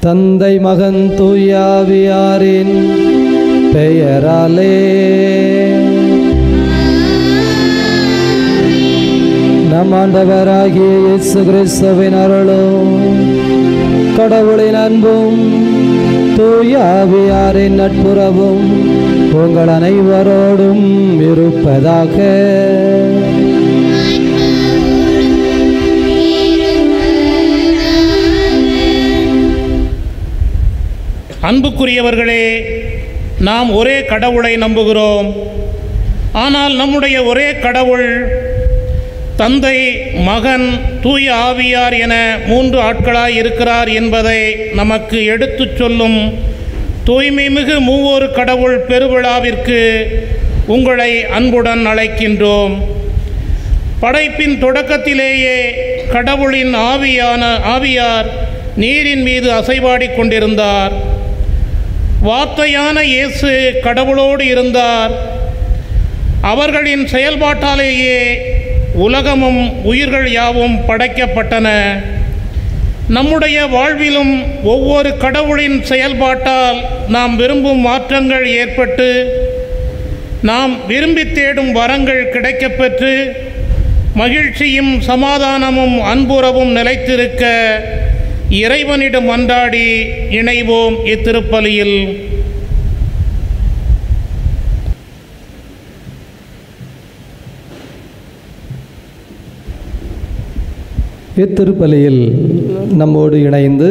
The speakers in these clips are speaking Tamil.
தந்தை மகன் தூயாவியாரின் பெயராலே நம் ஆண்டவராகிய இயேசு கிறிஸ்துவின் அருளும் கடவுளின் அன்பும் தூயாவியாரின் நட்புறவும் உங்கள் அனைவரோடும் இருப்பதாக அன்புக்குரியவர்களே நாம் ஒரே கடவுளை நம்புகிறோம் ஆனால் நம்முடைய ஒரே கடவுள் தந்தை மகன் தூய ஆவியார் என மூன்று ஆட்களாய் இருக்கிறார் என்பதை நமக்கு எடுத்துச் சொல்லும் தூய்மை மிகு மூவொரு கடவுள் பெருவிழாவிற்கு உங்களை அன்புடன் அழைக்கின்றோம் படைப்பின் தொடக்கத்திலேயே கடவுளின் ஆவியான ஆவியார் நீரின் மீது அசைவாடிக் கொண்டிருந்தார் வார்த்தையான இயேசு கடவுளோடு இருந்தார் அவர்களின் செயல்பாட்டாலேயே உலகமும் உயிர்கள் யாவும் படைக்கப்பட்டன நம்முடைய வாழ்விலும் ஒவ்வொரு கடவுளின் செயல்பாட்டால் நாம் விரும்பும் மாற்றங்கள் ஏற்பட்டு நாம் விரும்பி தேடும் வரங்கள் கிடைக்கப்பெற்று மகிழ்ச்சியும் சமாதானமும் அன்புறவும் நிலைத்திருக்க இறைவனிடம் மன்றாடி இணைவோம் இத்திருப்பலியில் இத்திருப்பலியில் நம்மோடு இணைந்து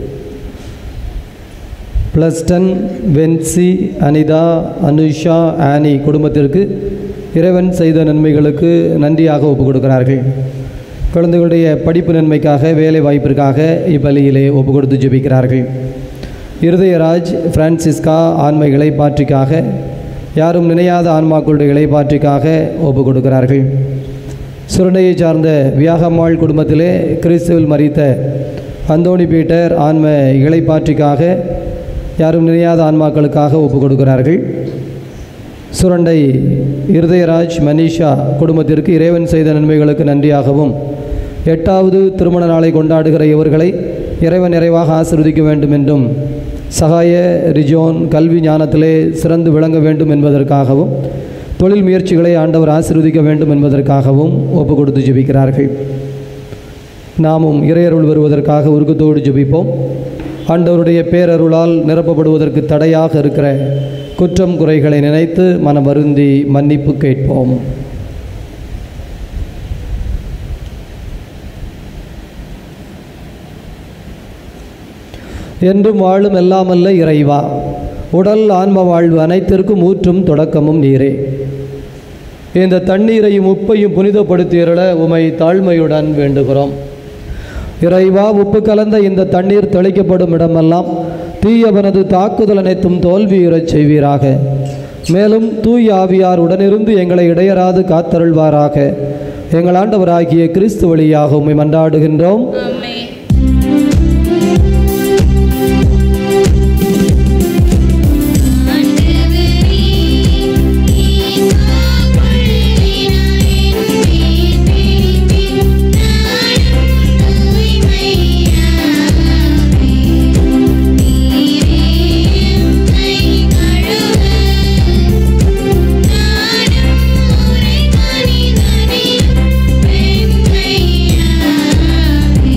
பிளஸ்டன் வென்சி அனிதா அனுஷா ஆனி குடும்பத்திற்கு இறைவன் செய்த நன்மைகளுக்கு நன்றியாக ஒப்புக் கொடுக்கிறார்கள் குழந்தைகளுடைய படிப்பு நன்மைக்காக வேலை வாய்ப்பிற்காக இப்பலியிலே ஒப்புக் கொடுத்து ஜெபிக்கிறார்கள் இருதயராஜ் பிரான்சிஸ்கா ஆண்மைகளை பாற்றிக்காக யாரும் நினையாத ஆன்மாக்களுடைய இலைப்பாற்றிக்காக ஒப்புக் கொடுக்கிறார்கள் சுரண்டையை சார்ந்த வியாகம்மாள் குடும்பத்திலே கிறிஸ்துவில் மறித்த அந்தோணி பீட்டர் ஆன்ம இளைப்பாற்றிக்காக யாரும் நினையாத ஆன்மாக்களுக்காக ஒப்புக் கொடுக்கிறார்கள் சுரண்டை இருதயராஜ் மனிஷா குடும்பத்திற்கு இறைவன் செய்த நன்மைகளுக்கு நன்றியாகவும் எட்டாவது திருமண நாளை கொண்டாடுகிற இவர்களை இறைவன் நிறைவாக ஆசிர்வதிக்க வேண்டும் என்றும் சகாய ரிஜோன் கல்வி ஞானத்திலே சிறந்து விளங்க வேண்டும் என்பதற்காகவும் தொழில் முயற்சிகளை ஆண்டவர் ஆசீர்வதிக்க வேண்டும் என்பதற்காகவும் ஒப்பு கொடுத்து ஜெபிக்கிறார்கள் நாமும் இறையருள் வருவதற்காக உருக்கத்தோடு ஜெபிப்போம் ஆண்டவருடைய பேரருளால் நிரப்பப்படுவதற்கு தடையாக இருக்கிற குற்றம் குறைகளை நினைத்து மனம் வருந்தி மன்னிப்பு கேட்போம் என்றும் வாழும் எல்லாமல்ல இறைவா உடல் ஆன்ம வாழ்வு அனைத்திற்கும் ஊற்றும் தொடக்கமும் நீரே இந்த தண்ணீரையும் உப்பையும் புனிதப்படுத்தியருள உமை தாழ்மையுடன் வேண்டுகிறோம் இறைவா உப்பு கலந்த இந்த தண்ணீர் தெளிக்கப்படும் இடமெல்லாம் தீயவனது தாக்குதல் அனைத்தும் தோல்வியுறச் செய்வீராக மேலும் தூய் ஆவியார் உடனிருந்து எங்களை இடையராது காத்தருள்வாராக எங்கள் ஆண்டவராகிய கிறிஸ்து வழியாக உம்மை மன்றாடுகின்றோம் ஆமென் ஆண்டவரே ஈசா பள்ளினாய் மீட்பே நாளும் தூய்மையாவே நீரே கை கழுவ நாடும் உரை மனிதனே வெண்மையாவே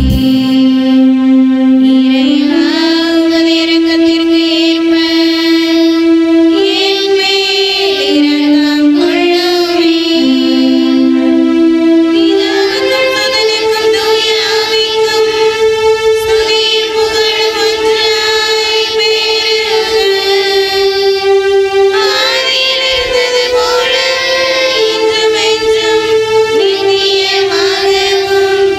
இறைவா உமது இரக்கத்திற்கு ஏற்ப என் மேல் இரக்கம் கொள்ளுமே பிதாவுக்கும் மகனுக்கும் தூய ஆவிக்கும் ஸ்துதியும் புகழும் ஒன்றாய் பெருக. ஆதியில் இருந்தது போல இன்றும் என்றும் நித்தியமாகவும்.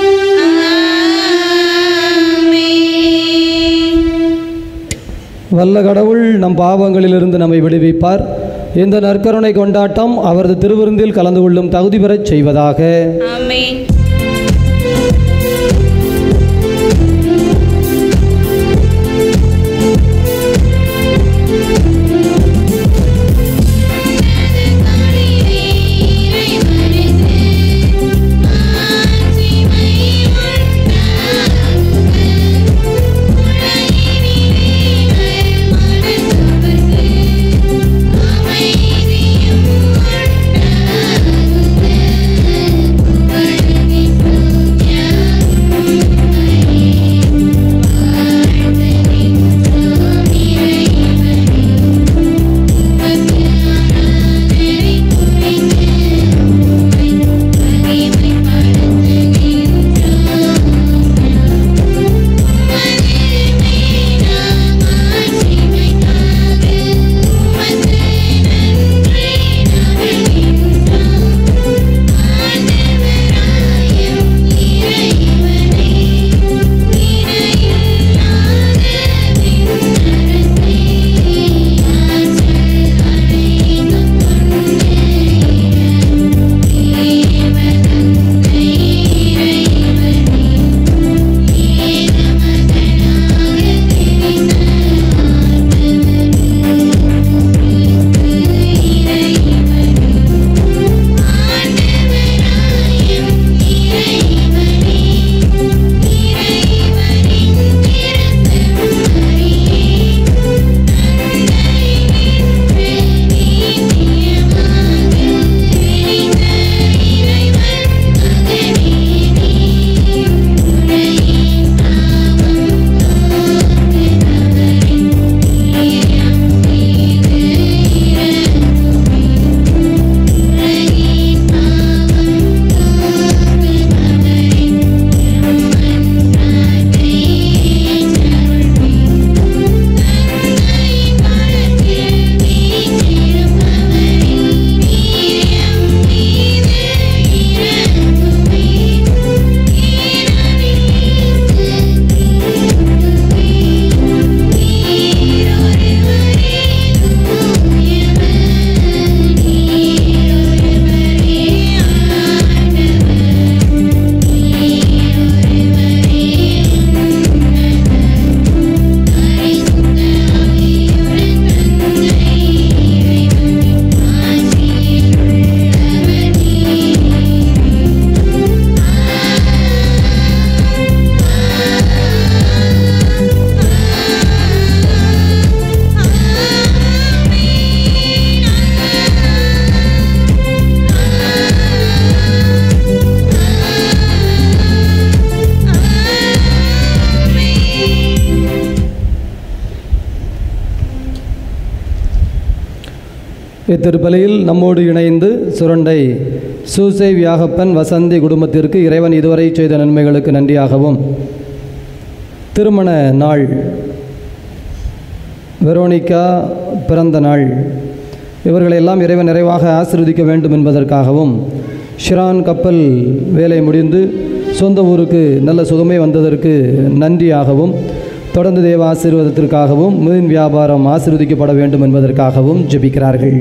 ஆமென். வல்ல கடவுள் நம் பாவங்களிலிருந்து நம்மை விடுவிப்பார் இந்த நற்கருணை கொண்டாட்டம் அவரது திருவிருந்தில் கலந்து கொள்ளும் தகுதி பெறச் செய்வதாக ஆமென் ஆட்சிமை உண்டாகுக உலகினில் இத்திருப்பலியில் நம்மோடு இணைந்து சுரண்டை சூசை வியாகப்பன் வசந்தி குடும்பத்திற்கு இறைவன் இதுவரை செய்த நன்மைகளுக்கு நன்றியாகவும் திருமண நாள் வெரோனிகா பிறந்த நாள் இவர்களையெல்லாம் இறைவன் நிறைவாக ஆசீர்வதிக்க வேண்டும் என்பதற்காகவும் ஷிரான் கப்பல் வேலை முடிந்து சொந்த ஊருக்கு நல்ல சுகமே வந்ததற்கு நன்றியாகவும் தொடர்ந்து தேவ ஆசீர்வாதத்திற்காகவும் மீன் வியாபாரம் ஆசீர்வதிக்கப்பட வேண்டும் என்பதற்காகவும் ஜெபிக்கிறார்கள்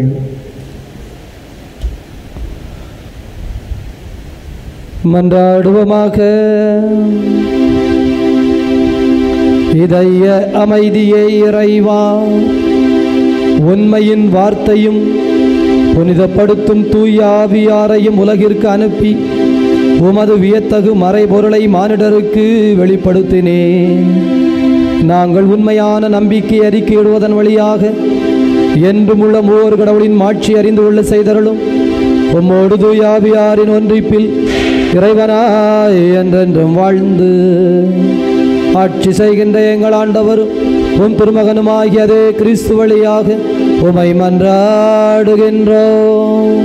மன்றாடுவோமாக இதய அமைதியை இறைவா உண்மையின் வார்த்தையும் புனிதப்படுத்தும் தூய ஆவியாரையும் உலகிற்கு அனுப்பி உமது வியத்தகு மறைபொருளை மானிடருக்கு வெளிப்படுத்தினே நாங்கள் உண்மையான நம்பிக்கை அறிக்கையிடுவதன் வழியாக என்றும் உள்ள மூவர் கடவுளின் மாட்சி அறிந்து கொள்ள செய்தருளும் உம்மோடு தூயாவியாரின் ஒன்றிப்பில் இறைவனாய் என்றென்றும் வாழ்ந்து ஆட்சி செய்கின்ற எங்கள் ஆண்டவரும் உம் திருமகனுமாகிய அதே கிறிஸ்து வழியாக உமை மன்றாடுகின்றோம்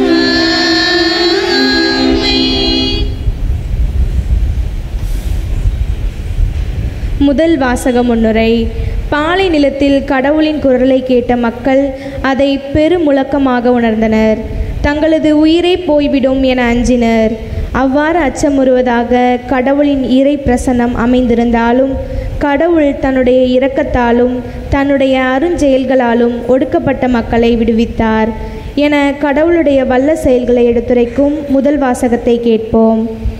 முதல் வாசக முன்னுரை பாலை நிலத்தில் கடவுளின் குரலை கேட்ட மக்கள் அதை பெருமுழக்கமாக உணர்ந்தனர் தங்களது உயிரை போய்விடும் என அஞ்சினர் அவ்வாறு அச்சமுறுவதாக கடவுளின் இறை பிரசன்னம் அமைந்திருந்தாலும் கடவுள் தன்னுடைய இரக்கத்தாலும் தன்னுடைய அருஞ்செயல்களாலும் ஒடுக்கப்பட்ட மக்களை விடுவித்தார் என கடவுளுடைய வல்ல செயல்களை எடுத்துரைக்கும் முதல் வாசகத்தை கேட்போம்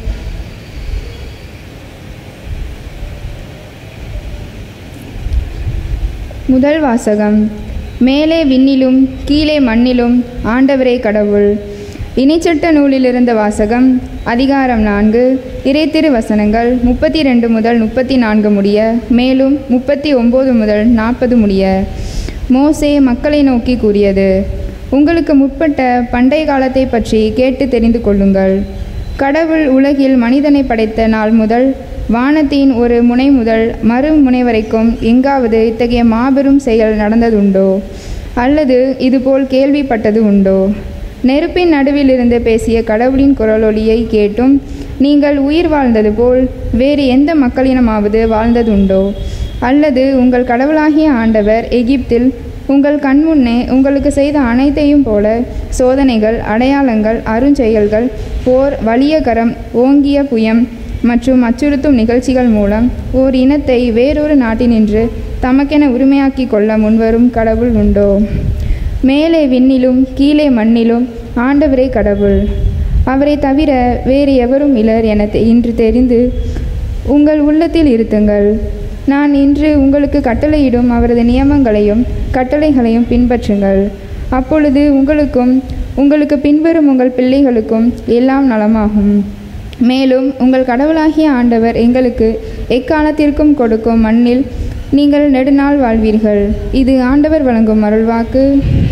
முதல் வாசகம் மேலே விண்ணிலும் கீழே மண்ணிலும் ஆண்டவரே கடவுள் இணைச்சட்ட நூலிலிருந்த வாசகம் அதிகாரம் நான்கு இறைத்திரு வசனங்கள் முப்பத்தி ரெண்டு முதல் முப்பத்தி நான்கு முடிய மேலும் முப்பத்தி ஒம்பது முதல் நாற்பது முடிய மோசே மக்களை நோக்கி கூறியது உங்களுக்கு முற்பட்ட பண்டைய காலத்தை பற்றி கேட்டு தெரிந்து கொள்ளுங்கள் கடவுள் உலகில் மனிதனை படைத்த நாள் முதல் வானத்தின் ஒரு முனை முதல் மறு முனை வரைக்கும் எங்காவது இத்தகைய மாபெரும் செயல் நடந்ததுண்டோ அல்லது இதுபோல் கேள்விப்பட்டது உண்டோ நெருப்பின் நடுவில் இருந்து பேசிய கடவுளின் குரலொலியை கேட்டும் நீங்கள் உயிர் வாழ்ந்தது போல் வேறு எந்த மக்களினமாவது வாழ்ந்ததுண்டோ அல்லது உங்கள் கடவுளாகிய ஆண்டவர் எகிப்தில் உங்கள் கண்முன்னே உங்களுக்கு செய்த அனைத்தையும் போல சோதனைகள் அடையாளங்கள் அருஞ்செயல்கள் போர் வலிய கரம் ஓங்கிய புயம் மற்றும் அச்சுறுத்தும் நிகழ்ச்சிகள் மூலம் ஓர் இனத்தை வேறொரு நாட்டினின்று தமக்கென உரிமையாக்கி கொள்ள முன்வரும் கடவுள் உண்டோ மேலே விண்ணிலும் கீழே மண்ணிலும் ஆண்டவரே கடவுள் அவரை தவிர வேறு எவரும் இலர் என தெ- இன்று தெரிந்து உங்கள் உள்ளத்தில் இருத்துங்கள் நான் இன்று உங்களுக்கு கட்டளையிடும் அவரது நியமங்களையும் கட்டளைகளையும் பின்பற்றுங்கள் அப்பொழுது உங்களுக்கும் உங்களுக்கு பின்வரும் உங்கள் பிள்ளைகளுக்கும் எல்லாம் நலமாகும் மேலும் உங்கள் கடவுளாகிய ஆண்டவர் எங்களுக்கு எக்காலத்திற்கும் கொடுக்கும் மண்ணில் நீங்கள் நெடுநாள் வாழ்வீர்கள் இது ஆண்டவர் வழங்கும் அருள்வாக்கு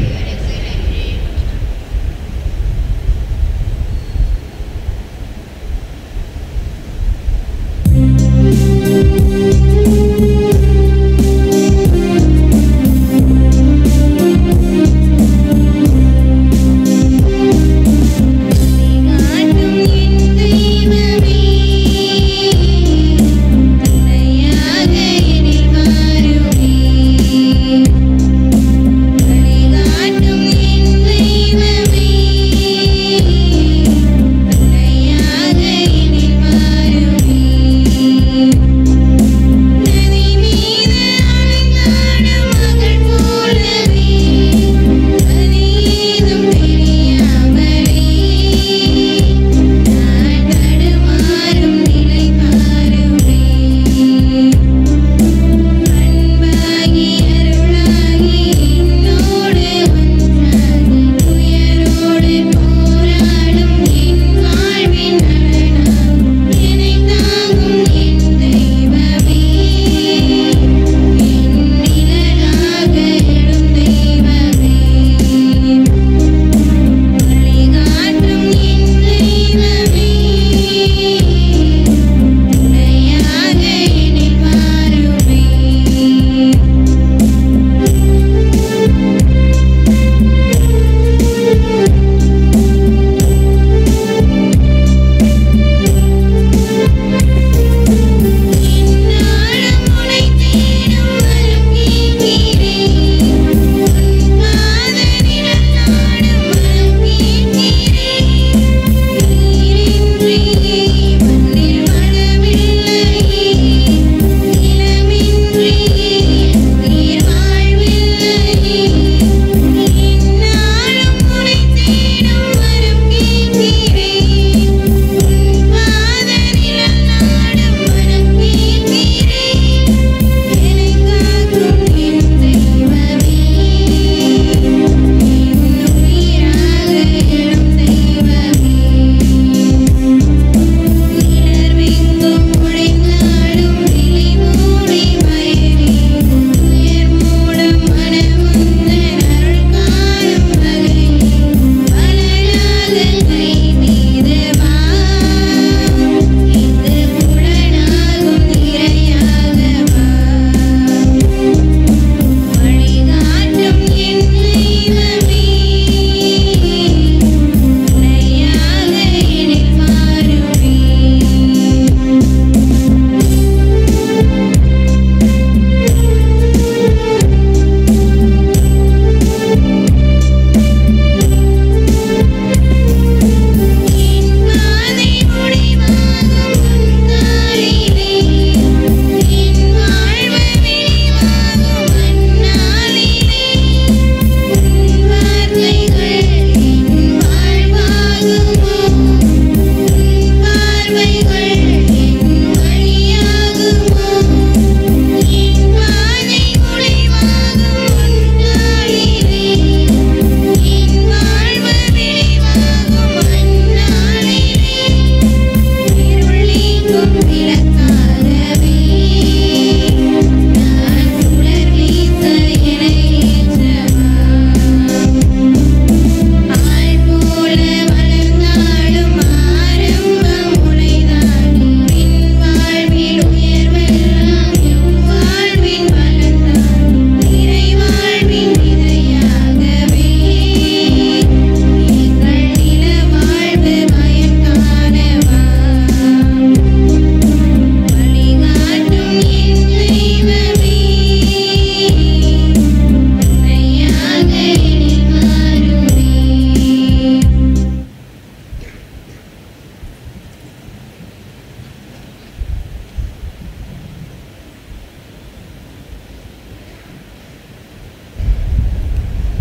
காட்டும் என் தெய்வமே தந்தையாக எனில் மாறுமே காட்டும்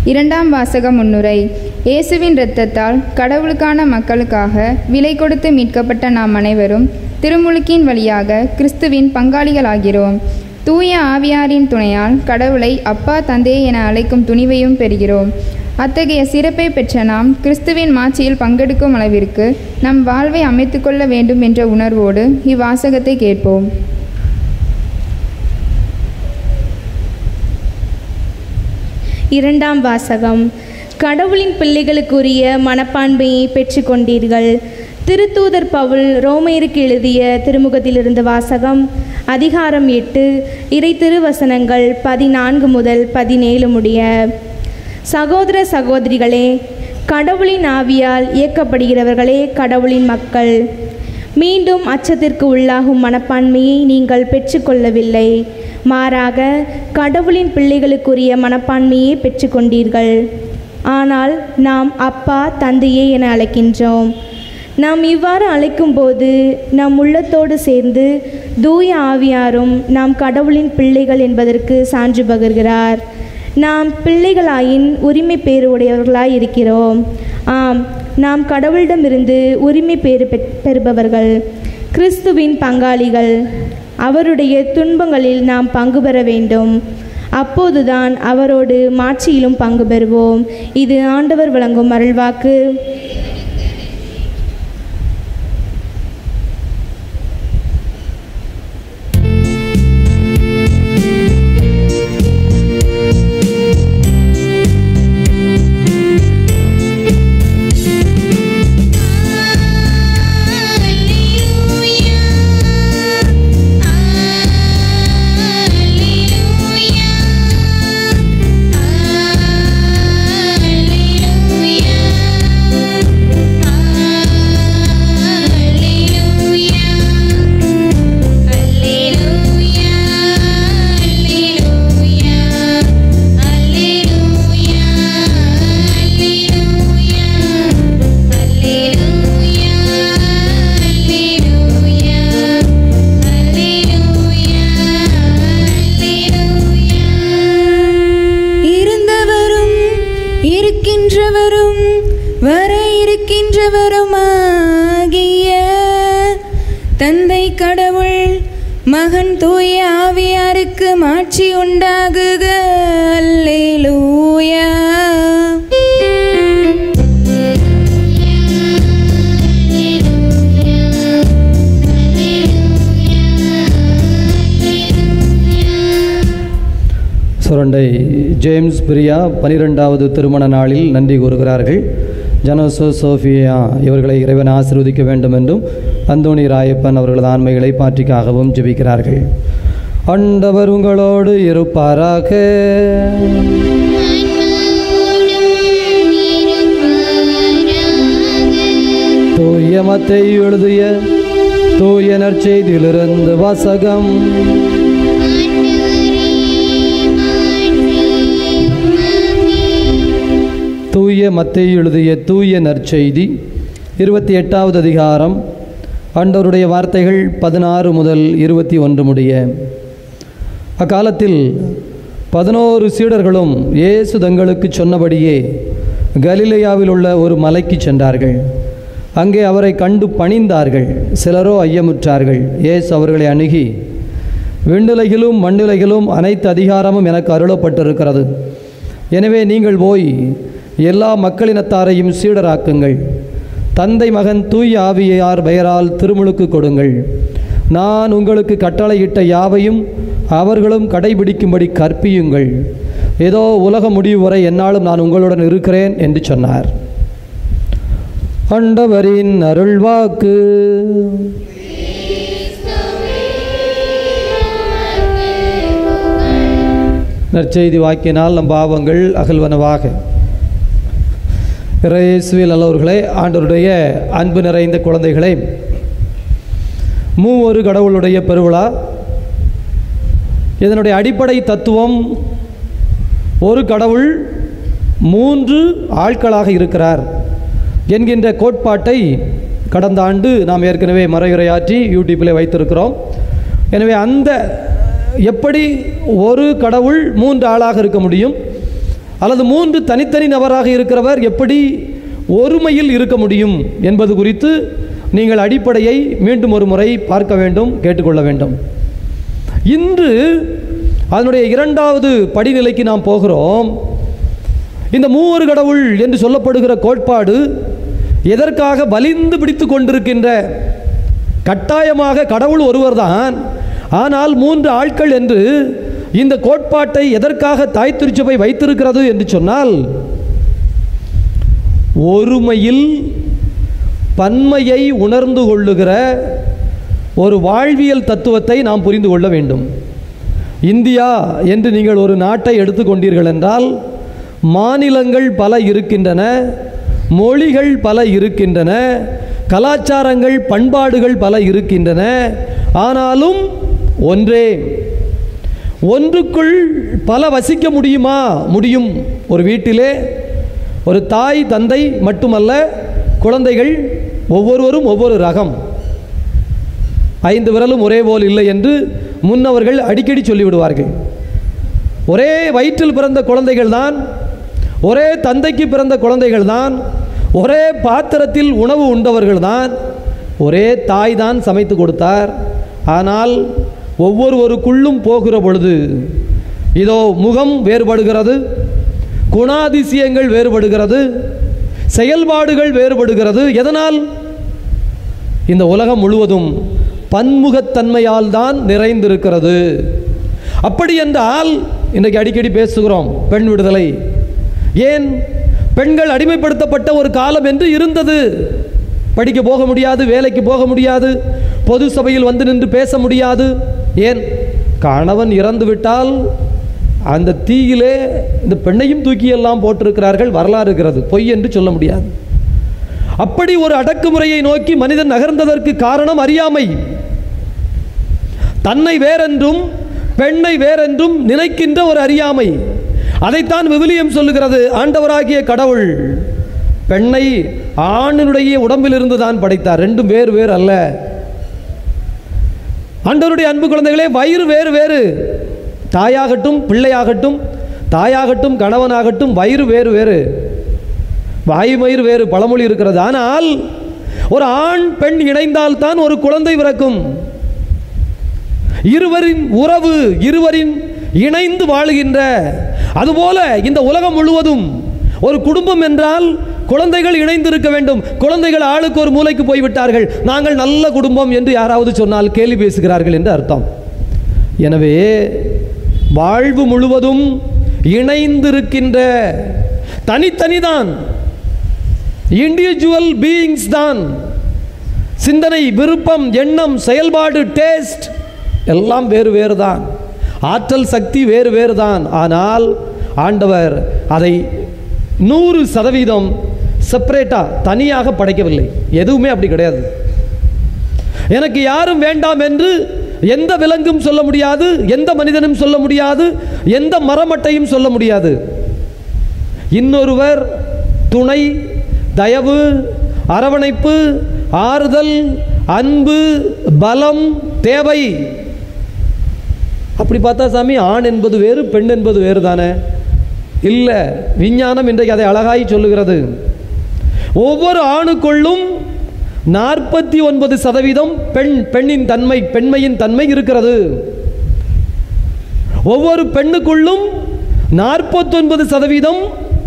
இரண்டாம் வாசக முன்னுரை இயேசுவின் இரத்தத்தால் கடவுளுக்கான மக்களுக்காக விலை கொடுத்து மீட்கப்பட்ட நாம் அனைவரும் திருமுழுக்கின் வழியாக கிறிஸ்துவின் பங்காளிகளாகிறோம் தூய ஆவியாரின் துணையால் கடவுளை அப்பா தந்தை என அழைக்கும் துணிவையும் பெறுகிறோம் அத்தகைய சிறப்பை பெற்ற நாம் கிறிஸ்துவின் மாட்சியில் பங்கெடுக்கும் அளவிற்கு நம் வாழ்வை அமைத்துக்கொள்ள வேண்டும் என்ற உணர்வோடு இவ்வாசகத்தை கேட்போம் இரண்டாம் வாசகம் கடவுளின் பிள்ளைகளுக்குரிய மனப்பான்மையை பெற்றுக்கொண்டீர்கள் திருத்தூதர் பவுல் ரோமையருக்கு எழுதிய திருமுகத்திலிருந்து வாசகம் அதிகாரம் எட்டு இறை திருவசனங்கள் பதினான்கு முதல் பதினேழு முடிய சகோதர சகோதரிகளே கடவுளின் ஆவியால் இயக்கப்படுகிறவர்களே கடவுளின் மக்கள் மீண்டும் அச்சத்திற்கு உள்ளாகும் மனப்பான்மையை நீங்கள் பெற்றுக்கொள்ளவில்லை மாறாக கடவுளின் பிள்ளைகளுக்குரிய மனப்பான்மையை பெற்றுக்கொண்டீர்கள் ஆனால் நாம் அப்பா தந்தையே என அழைக்கின்றோம் நாம் இவ்வாறு அழைக்கும்போது நம் உள்ளத்தோடு சேர்ந்து தூய ஆவியாரும் நாம் கடவுளின் பிள்ளைகள் என்பதற்கு சான்று பகர்கிறார் நாம் பிள்ளைகளாயின் உரிமை பேறு உடையவர்களாய் இருக்கிறோம் ஆம் நாம் கடவுளிடமிருந்து உரிமை பேறு பெற்- பெறுபவர்கள் கிறிஸ்துவின் பங்காளிகள் அவருடைய துன்பங்களில் நாம் பங்கு பெற வேண்டும் அப்போதுதான் அவரோடு மாட்சியிலும் பங்கு பெறுவோம் இது ஆண்டவர் வழங்கும் அருள்வாக்கு இருந்தவரும் இருக்கின்றவரும் வர இருக்கின்றவருமாகிய தந்தை கடவுள் மகன் தூய ஆவியாருக்கு மாட்சி உண்டாகுக அல்லேலூயா சுரண்டை ஜேம்ஸ் பிரியா பனிரெண்டாவது திருமண நாளில் நன்றி கூறுகிறார்கள் ஜனோசோ சோஃபியா இவர்களை இறைவன் ஆசீர்வதிக்க வேண்டும் என்றும் அந்தோணி ராயப்பன் அவர்களது ஆண்மைகளை பாற்றிக்காகவும் ஜெபிக்கிறார்கள் ஆண்டவர் உங்களோடு இருப்பாராக தூய மத்தை எழுதிய தூய நற்செய்தியிலிருந்து வாசகம் தூய மத்தேயு எழுதிய தூய நற்செய்தி இருபத்தி எட்டாவது அதிகாரம் ஆண்டவருடைய வார்த்தைகள் பதினாறு முதல் இருபத்தி ஒன்று முடிய அக்காலத்தில் பதினோரு சீடர்களும் இயேசு தங்களுக்கு சொன்னபடியே கலிலேயாவில் உள்ள ஒரு மலைக்கு சென்றார்கள் அங்கே அவரை கண்டு பணிந்தார்கள் சிலரோ ஐயமுற்றார்கள் இயேசு அவர்களை அணுகி விண்ணுலகிலும் மண்ணுலகிலும் அனைத்து அதிகாரமும் எனக்கு அருளப்பட்டிருக்கிறது எனவே நீங்கள் போய் எல்லா மக்களினத்தாரையும் சீடராக்குங்கள் தந்தை மகன் தூய் ஆவியார் பெயரால் திருமுழுக்கு கொடுங்கள் நான் உங்களுக்கு கட்டளையிட்ட யாவையும் அவர்களும் கடைபிடிக்கும்படி கற்பியுங்கள் ஏதோ உலக முடிவு வரை என்னாலும் நான் உங்களுடன் இருக்கிறேன் என்று சொன்னார் ஆண்டவரின் அருள்வாக்கு நற்செய்தி வாக்கினால் நம் பாவங்கள் அகல்வனவாக இறையேசுவில் நல்லவர்களே ஆண்டவருடைய அன்பு நிறைந்த குழந்தைகளே மூவொரு கடவுளுடைய பெருவிழா இதனுடைய அடிப்படை தத்துவம் ஒரு கடவுள் மூன்று ஆட்களாக இருக்கிறார் என்கின்ற கோட்பாட்டை கடந்த ஆண்டு நாம் ஏற்கனவே மறையுரையாற்றி யூடியூப்பில் வைத்திருக்கிறோம் எனவே அந்த எப்படி ஒரு கடவுள் மூன்று ஆளாக இருக்க முடியும் அல்லது மூன்று தனித்தனி நபராக இருக்கிறவர் எப்படி ஒருமையில் இருக்க முடியும் என்பது குறித்து நீங்கள் அடிப்படையை மீண்டும் ஒரு முறை பார்க்க வேண்டும் கேட்டுக்கொள்ள வேண்டும் இன்று அதனுடைய இரண்டாவது படிநிலைக்கு நாம் போகிறோம் இந்த மூவர் கடவுள் என்று சொல்லப்படுகிற கோட்பாடு எதற்காக வலிந்து பிடித்து கொண்டிருக்கின்ற கட்டாயமாக கடவுள் ஒருவர்தான் ஆனால் மூன்று ஆட்கள் என்று இந்த கோட்பாட்டை எதற்காக தாய் திருச்சபை வைத்திருக்கிறது என்று சொன்னால் ஒருமையில் பன்மையை உணர்ந்து கொள்ளுகிற ஒரு வாழ்வியல் தத்துவத்தை நாம் புரிந்து கொள்ள வேண்டும் இந்தியா என்று நீங்கள் ஒரு நாட்டை எடுத்துக்கொண்டீர்கள் என்றால் மாநிலங்கள் பல இருக்கின்றன மொழிகள் பல இருக்கின்றன கலாச்சாரங்கள் பண்பாடுகள் பல இருக்கின்றன ஆனாலும் ஒன்றே ஒன்றுக்குள் பல வசிக்க முடியுமா முடியும் ஒரு வீட்டிலே ஒரு தாய் தந்தை மட்டுமல்ல குழந்தைகள் ஒவ்வொருவரும் ஒவ்வொரு ரகம் ஐந்து விரலும் ஒரே போல் இல்லை என்று முன்னவர்கள் அடிக்கடி சொல்லிவிடுவார்கள் ஒரே வயிற்றில் பிறந்த குழந்தைகள் தான் ஒரே தந்தைக்கு பிறந்த குழந்தைகள் தான் ஒரே பாத்திரத்தில் உணவு உண்டவர்கள் தான் ஒரே தாய் தான் சமைத்து கொடுத்தார் ஆனால் ஒவ்வொருவருக்குள்ளும் போகிற பொழுது இதோ முகம் வேறுபடுகிறது குணாதிசயங்கள் வேறுபடுகிறது செயல்பாடுகள் வேறுபடுகிறது எதனால் இந்த உலகம் முழுவதும் பன்முகத்தன்மையால் தான் நிறைந்திருக்கிறது அப்படி என்றால் இன்றைக்கு அடிக்கடி பேசுகிறோம் பெண் விடுதலை ஏன் பெண்கள் அடிமைப்படுத்தப்பட்ட ஒரு காலம் என்று இருந்தது படிக்க போக முடியாது வேலைக்கு போக முடியாது பொது சபையில் வந்து நின்று பேச முடியாது ஏன் கணவன் இறந்து விட்டால் அந்த தீயிலே இந்த பெண்ணையும் தூக்கி எல்லாம் போட்டிருக்கிறார்கள் வரலாறு இருக்கிறது பொய் என்று சொல்ல முடியாது அப்படி ஒரு அடக்குமுறையை நோக்கி மனிதன் நகர்ந்ததற்கு காரணம் அறியாமை தன்னை வேறென்றும் பெண்ணை வேறென்றும் நினைக்கின்ற ஒரு அறியாமை அதைத்தான் விவிலியம் சொல்லுகிறது ஆண்டவராகிய கடவுள் பெண்ணை ஆணினுடைய உடம்பிலிருந்து தான் படைத்தார் ரெண்டும் வேறு வேறு அல்ல ஆண்டவருடைய அன்பு குழந்தைகளே வயிறு வேறு வேறு தாயாகட்டும் பிள்ளையாகட்டும் தாயாகட்டும் கணவனாகட்டும் வயிறு வேறு வேறு வாயு மயிர் வேறு பழமொழி இருக்கிறது ஆனால் ஒரு ஆண் பெண் இணைந்தால் தான் ஒரு குழந்தை பிறக்கும் இருவரின் உறவு இருவரின் இணைந்து வாழுகின்ற அதுபோல இந்த உலகம் முழுவதும் ஒரு குடும்பம் என்றால் குழந்தைகள் இணைந்திருக்க வேண்டும் குழந்தைகள் ஆளுக்கு ஒரு மூலைக்கு போய்விட்டார்கள் நாங்கள் நல்ல குடும்பம் என்று யாராவது சொன்னால் கேலி பேசுகிறார்கள் என்று அர்த்தம் எனவே வாழ்வு முழுவதும் இணைந்திருக்கின்ற தனித்தனிதான் இண்டிவிஜுவல் பீயிங்ஸ் தான் சிந்தனை விருப்பம் எண்ணம் செயல்பாடு டேஸ்ட் எல்லாம் வேறு வேறு தான் ஆற்றல் சக்தி வேறு வேறு தான் ஆனால் ஆண்டவர் அதை நூறு சதவீதம் செப்பரேட்டாக தனியாக படைக்கவில்லை எதுவுமே அப்படி கிடையாது எனக்கு யாரும் வேண்டாம் என்று எந்த விலங்கும் சொல்ல முடியாது எந்த மனிதனும் சொல்ல முடியாது எந்த மரமட்டையும் சொல்ல முடியாது இன்னொருவர் துணை தயவு அரவணைப்பு ஆறுதல் அன்பு பலம் தேவை அப்படி பார்த்தா சாமி ஆண் என்பது வேறு பெண் என்பது வேறு தானே இல்லை விஞ்ஞானம் இன்றைக்கு அதை அழகாய் சொல்லுகிறது ஒவ்வொரு ஆணுக்குள்ளும் நாற்பத்தி ஒன்பது சதவீதம் பெண் பெண்ணின் தன்மை பெண்மையின் தன்மை இருக்கிறது ஒவ்வொரு பெண்ணுக்குள்ளும் நாற்பத்தொன்பது சதவீதம்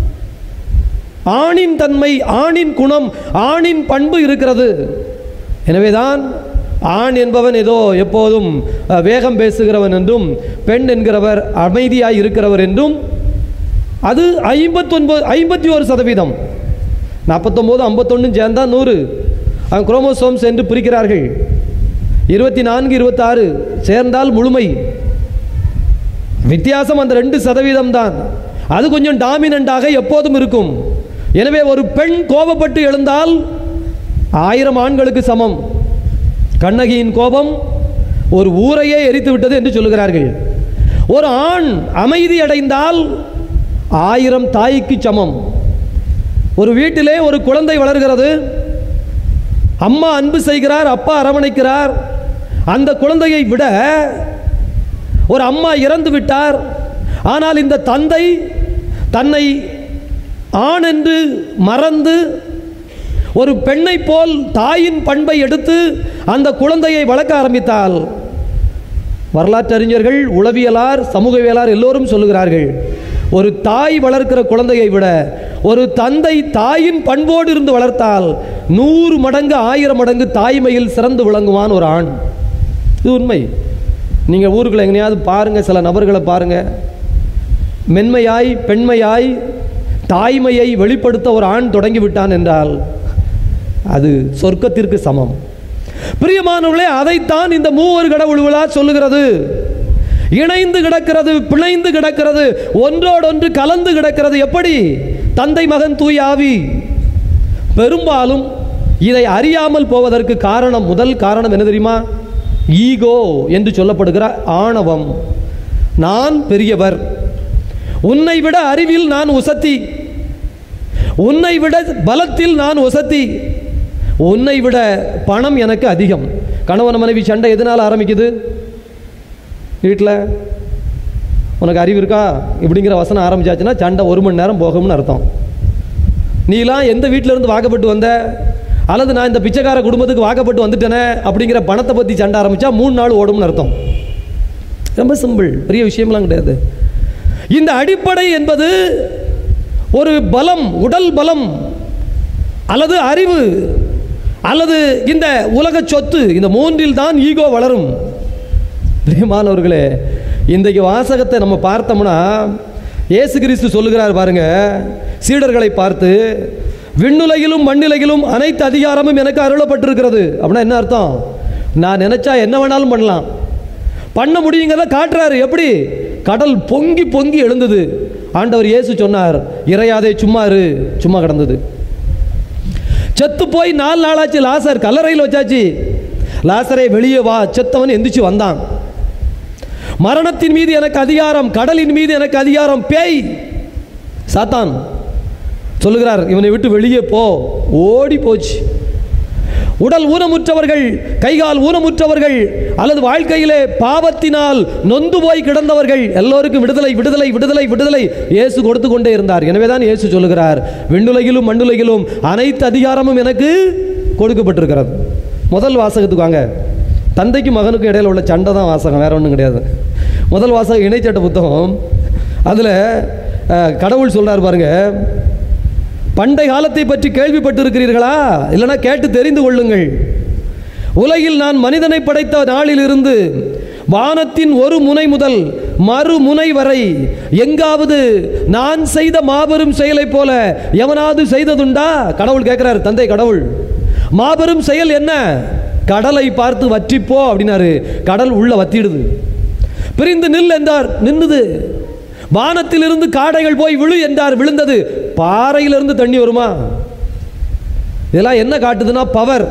ஆணின் தன்மை ஆணின் குணம் ஆணின் பண்பு இருக்கிறது எனவேதான் ஆண் என்பவன் ஏதோ எப்போதும் அஹ், வேகம் பேசுகிறவன் என்றும் பெண் என்கிறவர் அமைதியாய் இருக்கிறவர் என்றும் அது ஐம்பத்தொன்பது ஐம்பத்தி ஒரு சதவீதம் நாற்பத்தொம்போது ஐம்பத்தொன்னு சேர்ந்தா நூறு அவன் குரோமோசோம்ஸ் என்று பிரிக்கிறார்கள் இருபத்தி நான்கு இருபத்தாறு சேர்ந்தால் முழுமை வித்தியாசம் அந்த ரெண்டு சதவீதம் தான் அது கொஞ்சம் டாமினண்டாக எப்போதும் இருக்கும் எனவே ஒரு பெண் கோபப்பட்டு எழுந்தால் ஆயிரம் ஆண்களுக்கு சமம் கண்ணகியின் கோபம் ஒரு ஊரையே எரித்து விட்டது என்று சொல்லுகிறார்கள் ஒரு ஆண் அமைதி அடைந்தால் ஆயிரம் தாய்க்கு சமம் ஒரு வீட்டிலே ஒரு குழந்தை வளர்கிறது அம்மா அன்பு செய்கிறார் அப்பா அரவணைக்கிறார் அந்த குழந்தையை விட ஒரு அம்மா இறந்து விட்டார் ஆனால் இந்த தந்தை தன்னை ஆண் என்று மறந்து ஒரு பெண்ணை போல் தாயின் பண்பை எடுத்து அந்த குழந்தையை வளர்க்க ஆரம்பித்தால் வரலாற்றறிஞர்கள் உளவியலார் சமூகவியலார் எல்லோரும் சொல்லுகிறார்கள் ஒரு தாய் வளர்க்கிற குழந்தையை விட ஒரு தந்தை தாயின் பண்போடு இருந்து வளர்த்தால் நூறு மடங்கு ஆயிரம் மடங்கு தாய்மையில் சிறந்து விளங்குவான் ஒரு ஆண் இது உண்மை நீங்கள் ஊருக்குள்ள எங்கேயாவது பாருங்கள் சில நபர்களை பாருங்கள் மென்மையாய் பெண்மையாய் தாய்மையை வெளிப்படுத்த ஒரு ஆண் தொடங்கி விட்டான் என்றால் அது சொர்க்கத்திற்கு சமம் பிரியமானவர்களே அதைத்தான் இந்த மூவர் கடவுள் விழா சொல்லுகிறது இணைந்து கிடக்கிறது பிணைந்து கிடக்கிறது ஒன்றோடொன்று கலந்து கிடக்கிறது எப்படி தந்தை மகன் தூய் ஆவி பெரும்பாலும் இதை அறியாமல் போவதற்கு காரணம் முதல் காரணம் என்ன தெரியுமா ஈகோ என்று சொல்லப்படுகிற ஆணவம் நான் பெரியவர் உன்னை விட அறிவில் நான் உசத்தி உன்னை விட பலத்தில் நான் உசத்தி உன்னை விட பணம் எனக்கு அதிகம் கணவன் மனைவி சண்டை எதனால் ஆரம்பிக்குது வீட்டில் உனக்கு அறிவு இருக்கா இப்படிங்கிற வசனம் ஆரம்பிச்சாச்சுன்னா சண்டை ஒரு மணி நேரம் போகும்னு அர்த்தம் நீலாம் எந்த வீட்டில இருந்து வாக்கப்பட்டு வந்த அல்லது நான் இந்த பிச்சைக்கார குடும்பத்துக்கு வாக்கப்பட்டு வந்துட்டேனே அப்படிங்கிற பணத்தை பற்றி சண்டை ஆரம்பிச்சா மூணு நாள் ஓடும்னு அர்த்தம் ரொம்ப சிம்பிள் பெரிய விஷயம்லாம் கிடையாது இந்த அடிப்படை என்பது ஒரு பலம் உடல் பலம் அல்லது அறிவு அல்லது இந்த உலக சொத்து இந்த மூன்றில் தான் ஈகோ வளரும் பிரியமானவர்களே இன்றைக்கு வாசகத்தை நம்ம பார்த்தோம்னா இயேசு கிறிஸ்து சொல்லுகிறார் பாருங்க சீடர்களை பார்த்து விண்ணுலகிலும் மண்ணுலகிலும் அனைத்து அதிகாரமும் எனக்கு அருளப்பட்டிருக்கிறது அப்படின்னா என்ன அர்த்தம் நான் நினைச்சா என்ன வேணாலும் பண்ணலாம் பண்ண முடியுங்கிறத காட்டுறாரு எப்படி கடல் பொங்கி பொங்கி எழுந்தது ஆண்டவர் இயேசு சொன்னார் இறையாதே சும்மா இரு சும்மா கிடந்தது செத்து போய் நாலு நாளாச்சு லாசர் கல்லறையில் வச்சாச்சு லாசரை வெளியே வா செத்தவன் எந்திரிச்சு வந்தான் மரணத்தின் மீது எனக்கு அதிகாரம் கடலின் மீது எனக்கு அதிகாரம் பேய் சாத்தான் சொல்லுகிறார் இவனை விட்டு வெளியே போ ஓடி போச்சு உடல் ஊனமுற்றவர்கள் கைகால் ஊனமுற்றவர்கள் அல்லது வாழ்க்கையிலே பாவத்தினால் நொந்து போய் கிடந்தவர்கள் எல்லோருக்கும் விடுதலை விடுதலை விடுதலை விடுதலை இயேசு கொடுத்து கொண்டே இருந்தார் எனவே தான் இயேசு சொல்லுகிறார் விண்ணுலகிலும் மண்ணுலகிலும் அனைத்து அதிகாரமும் எனக்கு கொடுக்கப்பட்டிருக்கிறது முதல் வாசகத்துக்கு வாங்க தந்தைக்கும் மகனுக்கும் இடையில உள்ள சண்டை தான் வாசகம் வேற ஒன்றும் கிடையாது முதல் வாசகம் இணைச்சட்ட புத்தகம் அதில் கடவுள் சொல்றார் பாருங்க பண்டை காலத்தை பற்றி கேள்விப்பட்டிருக்கிறீர்களா இல்லைனா கேட்டு தெரிந்து கொள்ளுங்கள் உலகில் நான் மனிதனை படைத்த நாளிலிருந்து வானத்தின் ஒரு முனை முதல் மறுமுனை வரை எங்காவது நான் செய்த மாபெரும் செயலைப் போல எவனாவது செய்ததுண்டா கடவுள் கேட்கிறார் தந்தை கடவுள் மாபெரும் செயல் என்ன கடலை பார்த்து வற்றிப்போ அப்படின்னாரு கடல் உள்ள வத்திடுது பிரிந்து நில் என்றார் நின்னுது வானத்திலிருந்து காடைகள் போய் விழு என்றார் விழுந்தது பாறையிலிருந்து தண்ணி வருமா இதெல்லாம் என்ன காட்டுதுன்னா பவர்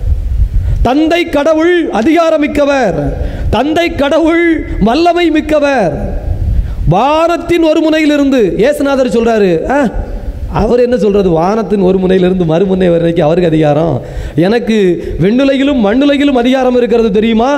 தந்தை கடவுள் அதிகாரமிக்கவர் தந்தை கடவுள் வல்லமை மிக்கவர் வானத்தின் ஒரு முனையிலிருந்து ஏசுநாதர் சொல்றாரு "ஆ, அவர் என்ன சொல்றது வானத்தின் ஒரு முனையிலிருந்து மறுமுனை வரைக்கும் அவருக்கு அதிகாரம் எனக்கு வெண்ணுலகிலும் மண்ணுலகிலும் அதிகாரம் இருக்கிறது தெரியுமா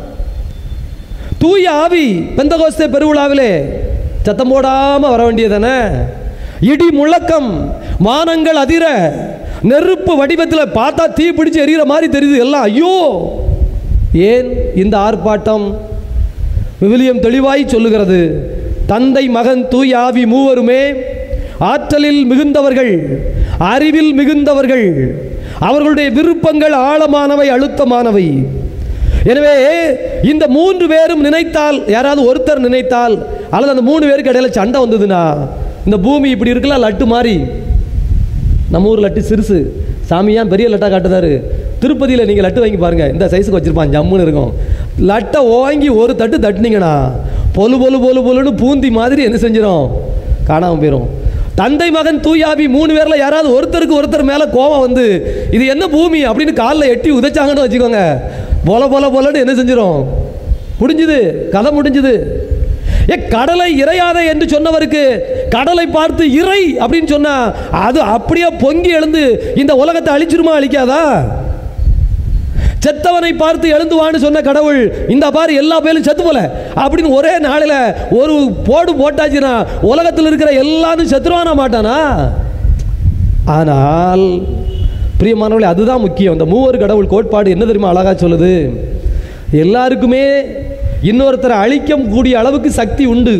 தூய ஆவி பெந்தகோஸ்தே பெருவிழாவிலே சத்தம் போடாம வர வேண்டியதானே இடி முழக்கம் வானங்கள் அதிர நெருப்பு வடிவத்தில் பார்த்தா தீ பிடிச்சு எரியிற மாதிரி தெரியுது எல்லாம் ஐயோ ஏன் இந்த ஆர்ப்பாட்டம் விவிலியம் தெளிவாய் சொல்லுகிறது தந்தை மகன் தூய் ஆவி மூவருமே ஆற்றலில் மிகுந்தவர்கள் அறிவில் மிகுந்தவர்கள் அவர்களுடைய விருப்பங்கள் ஆழமானவை அழுத்தமானவை எனவே இந்த மூன்று பேரும் நினைத்தால் யாராவது ஒருத்தர் நினைத்தால் அல்லது அந்த மூணு பேருக்கு இடையில சண்டை வந்ததுன்னா இந்த பூமி இப்படி இருக்கலாம் லட்டு மாதிரி நம்ம ஊர் லட்டு சிறுசு சாமியான் பெரிய லட்டா காட்டுதாரு திருப்பதியில் நீங்கள் லட்டு வாங்கி பாருங்க இந்த சைஸுக்கு வச்சிருப்பான் ஜம்முன்னு இருக்கும் லட்டை வாங்கி ஒரு தட்டு தட்டுனீங்கன்னா பொலு பொலு பொலு பொலுன்னு பூந்தி மாதிரி என்ன செஞ்சிடும் காணாமல் போயிடும் தந்தை மகன் தூயாவி மூணு பேர்ல யாராவது ஒருத்தருக்கு ஒருத்தர் மேல கோபம் வந்து இது என்ன பூமி அப்படின்னு காலில் எட்டி உதைச்சாங்கன்னு வச்சுக்கோங்க பொல பொல பொலன்னு என்ன செஞ்சிடும் முடிஞ்சுது கதை முடிஞ்சுது ஏ கடலை இறையாத என்று சொன்னவருக்கு கடலை பார்த்து இறை அப்படின்னு சொன்னா அது அப்படியே பொங்கி எழுந்து இந்த உலகத்தை அழிச்சிருமா அழிக்காதா செத்தவனை பார்த்து எழுந்து வான்னு சொன்ன கடவுள் இந்த பாரு எல்லா பேரும் செத்து போல அப்படின்னு ஒரே நாளில் ஒரு போடு போட்டாச்சுன்னா உலகத்தில் இருக்கிற எல்லாரும் செத்துருவானா மாட்டானா ஆனால் பிரியமானவர்களே அதுதான் முக்கியம் இந்த மூவர் கடவுள் கோட்பாடு என்ன தெரியுமா அழகா சொல்லுது எல்லாருக்குமே இன்னொருத்தரை அழிக்க கூடிய அளவுக்கு சக்தி உண்டு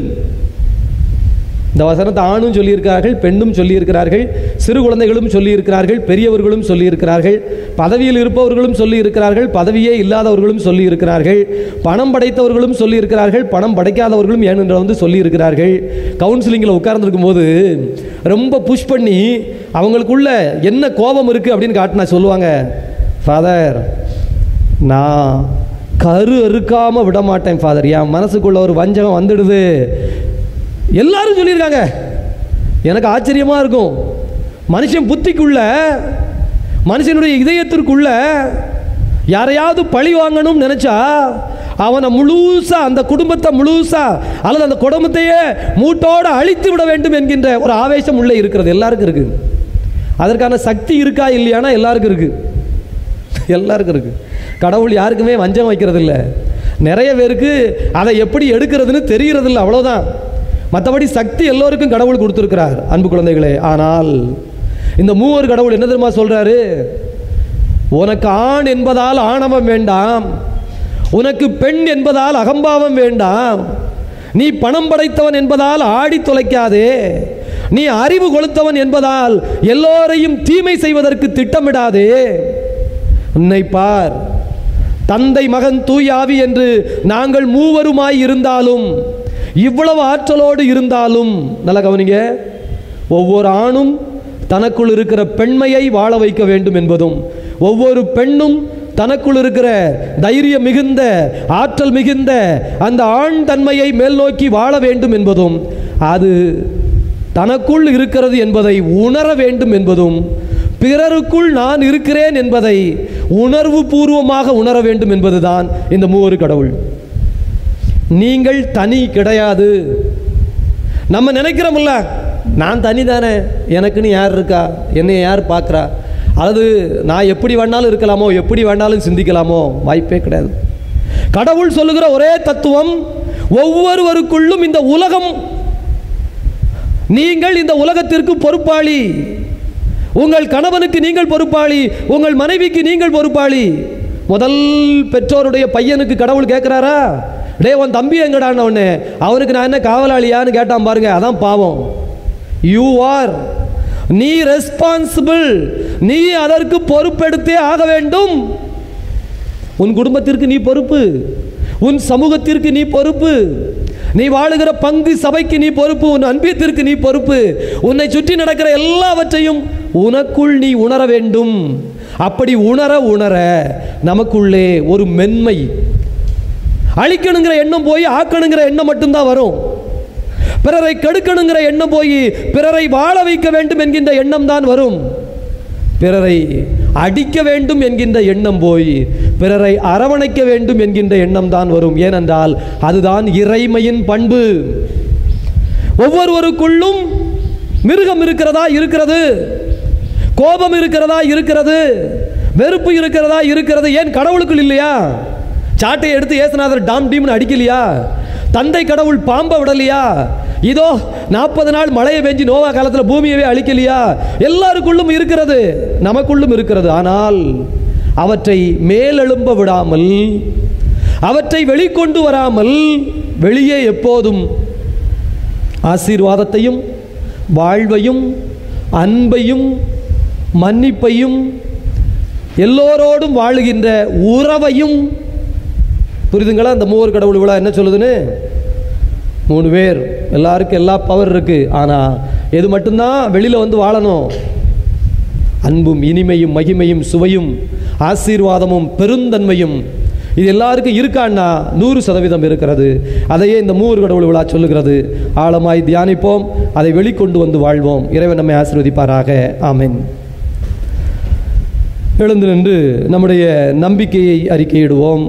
இந்த வசனத்தை ஆணும் சொல்லியிருக்கிறார்கள் பெண்ணும் சொல்லியிருக்கிறார்கள் சிறு குழந்தைகளும் சொல்லியிருக்கிறார்கள் பெரியவர்களும் சொல்லியிருக்கிறார்கள் பதவியில் இருப்பவர்களும் சொல்லியிருக்கிறார்கள் பதவியே இல்லாதவர்களும் சொல்லியிருக்கிறார்கள் பணம் படைத்தவர்களும் சொல்லியிருக்கிறார்கள் பணம் படைக்காதவர்களும் ஏனென்ற வந்து சொல்லியிருக்கிறார்கள் கவுன்சிலிங்கில் உட்கார்ந்துருக்கும் போது ரொம்ப புஷ் பண்ணி அவங்களுக்குள்ள என்ன கோபம் இருக்குது அப்படின்னு காட்டினா சொல்லுவாங்க ஃபாதர் நான் கரு அறுக்காம விட மாட்டேன் ஃபாதர் என் மனசுக்குள்ள ஒரு வஞ்சகம் வந்துடுது எல்லாரும் சொல்லியிருக்காங்க எனக்கு ஆச்சரியமா இருக்கும் மனுஷன் புத்திக்குள்ள மனுஷனுடைய இதயத்திற்குள்ள யாரையாவது பழி வாங்கணும்னு நினைச்சா அவனை முழுசா அந்த குடும்பத்தை முழுசா அல்லது அந்த குடும்பத்தையே மூட்டோட அழித்து விட வேண்டும் என்கின்ற ஒரு ஆவேசம் உள்ளே இருக்கிறது எல்லாருக்கும் இருக்கு அதற்கான சக்தி இருக்கா இல்லையானா எல்லாருக்கும் இருக்கு எல்லாருக்கும் இருக்கு கடவுள் யாருக்குமே வஞ்சம் வைக்கிறது இல்லை நிறைய பேருக்கு அதை எப்படி எடுக்கிறதுன்னு தெரியறது இல்லை அவ்வளோதான் மற்றபடி சக்தி எல்லோருக்கும் கடவுள் கொடுத்துருக்கிறார் அன்பு குழந்தைகளே ஆனால் இந்த மூவர் கடவுள் என்ன தெரியுமா சொல்றாரு உனக்கு ஆண் என்பதால் ஆணவம் வேண்டாம் உனக்கு பெண் என்பதால் அகம்பாவம் வேண்டாம் நீ பணம் படைத்தவன் என்பதால் ஆடி தொலைக்காதே நீ அறிவு கொளுத்தவன் என்பதால் எல்லோரையும் தீமை செய்வதற்கு திட்டமிடாதே உன்னை பார் தந்தை மகன் தூய் ஆவி என்று நாங்கள் மூவருமாய் இருந்தாலும் இவ்வளவு ஆற்றலோடு இருந்தாலும் நல்ல கவனிங்க ஒவ்வொரு ஆணும் தனக்குள் இருக்கிற பெண்மையை வாழ வைக்க வேண்டும் என்பதும் ஒவ்வொரு பெண்ணும் தனக்குள் இருக்கிற தைரியம் மிகுந்த ஆற்றல் மிகுந்த அந்த ஆண் தன்மையை மேல் நோக்கி வாழ வேண்டும் என்பதும் அது தனக்குள் இருக்கிறது என்பதை உணர வேண்டும் என்பதும் பிறருக்குள் நான் இருக்கிறேன் என்பதை உணர்வு பூர்வமாக உணர வேண்டும் என்பதுதான் இந்த மூவரு கடவுள் நீங்கள் தனி கிடையாது நம்ம நினைக்கிறோம்ல நான் தனி தானே எனக்குன்னு யார் இருக்கா என்னை யார் பார்க்குறா அல்லது நான் எப்படி வேணாலும் இருக்கலாமோ எப்படி வேணாலும் சிந்திக்கலாமோ வாய்ப்பே கிடையாது கடவுள் சொல்லுகிற ஒரே தத்துவம் ஒவ்வொருவருக்குள்ளும் இந்த உலகம் நீங்கள் இந்த உலகத்திற்கு பொறுப்பாளி உங்கள் கணவனுக்கு நீங்கள் பொறுப்பாளி உங்கள் மனைவிக்கு நீங்கள் பொறுப்பாளி முதல் பெற்றோருடைய பையனுக்கு கடவுள் கேட்குறாரா டேய் உன் தம்பி எங்கடான உடனே அவனுக்கு நான் என்ன காவலாளியான்னு கேட்டான் பாருங்க அதான் பாவம் யூ ஆர் நீ ரெஸ்பான்சிபிள் நீ அதற்கு பொறுப்பெடுத்தே ஆக வேண்டும் உன் குடும்பத்திற்கு நீ பொறுப்பு உன் சமூகத்திற்கு நீ பொறுப்பு நீ வாழுகிற பங்கு சபைக்கு நீ பொறுப்பு உன் அன்பியத்திற்கு நீ பொறுப்பு உன்னை சுற்றி நடக்கிற எல்லாவற்றையும் உனக்குள் நீ உணர வேண்டும் அப்படி உணர உணர நமக்குள்ளே ஒரு மென்மை அழிக்கணுங்கிற எண்ணம் போய் ஆக்கணுங்கிற எண்ணம் மட்டும்தான் வரும் பிறரை கெடுக்கணுங்கிற எண்ணம் போய் பிறரை வாழ வைக்க வேண்டும் என்கின்ற எண்ணம் தான் வரும் பிறரை அடிக்க வேண்டும் என்கின்ற எண்ணம் போய் பிறரை அரவணைக்க வேண்டும் என்கின்ற எண்ணம் தான் வரும் ஏனென்றால் அதுதான் இறைமையின் பண்பு ஒவ்வொருவருக்குள்ளும் மிருகம் இருக்கிறதா இருக்கிறது கோபம் இருக்கிறதா இருக்கிறது வெறுப்பு இருக்கிறதா இருக்கிறது ஏன் கடவுளுக்குள் இல்லையா சாட்டையை எடுத்து ஏசுநாதர் டாம் டீம்னு அடிக்கலையா தந்தை கடவுள் பாம்பை விடலையா இதோ நாற்பது நாள் மழையை பெஞ்சு நோவா காலத்தில் பூமியவே அழிக்கலையா எல்லாருக்குள்ளும் இருக்கிறது நமக்குள்ளும் இருக்கிறது ஆனால் அவற்றை மேலெழும்ப விடாமல் அவற்றை வெளிக்கொண்டு வராமல் வெளியே எப்போதும் ஆசீர்வாதத்தையும் வாழ்வையும் அன்பையும் மன்னிப்பையும் எல்லோரோடும் வாழுகின்ற உறவையும் புரிதுங்களா அந்த மூவர் கடவுள் விழா என்ன சொல்லுதுன்னு மூணு பேர் எல்லாருக்கும் எல்லா பவர் இருக்கு ஆனால் எது மட்டும்தான் வெளியில் வந்து வாழணும் அன்பும் இனிமையும் மகிமையும் சுவையும் ஆசீர்வாதமும் பெருந்தன்மையும் இது எல்லாருக்கும் இருக்கான்னா நூறு சதவீதம் இருக்கிறது அதையே இந்த மூவர் கடவுள் விழா சொல்லுகிறது ஆழமாய் தியானிப்போம் அதை வெளிக்கொண்டு வந்து வாழ்வோம் இறைவன் நம்மை ஆசீர்வதிப்பாராக ஆமென் எழுந்து நின்று நம்முடைய நம்பிக்கையை அறிக்கையிடுவோம்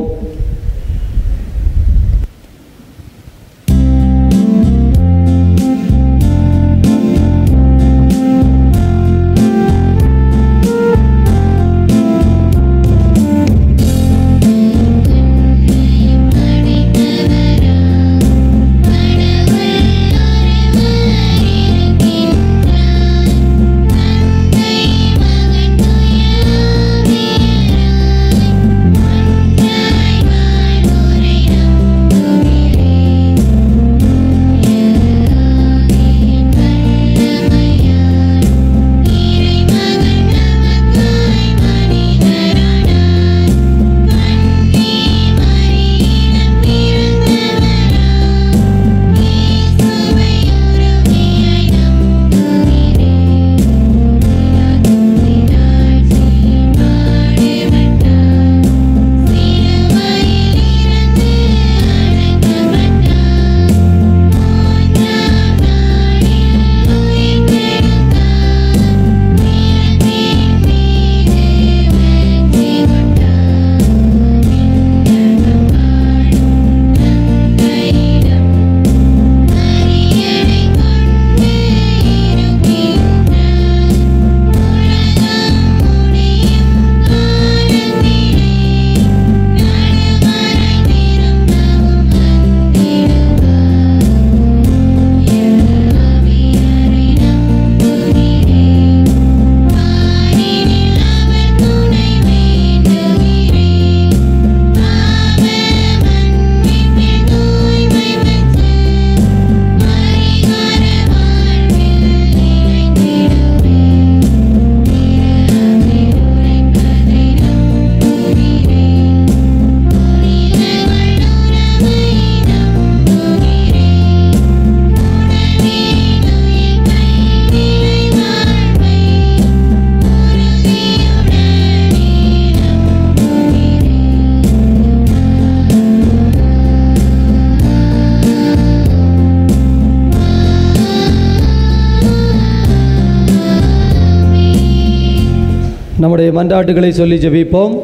நம்முடைய மன்றாட்டுகளை சொல்லி ஜெபிப்போம்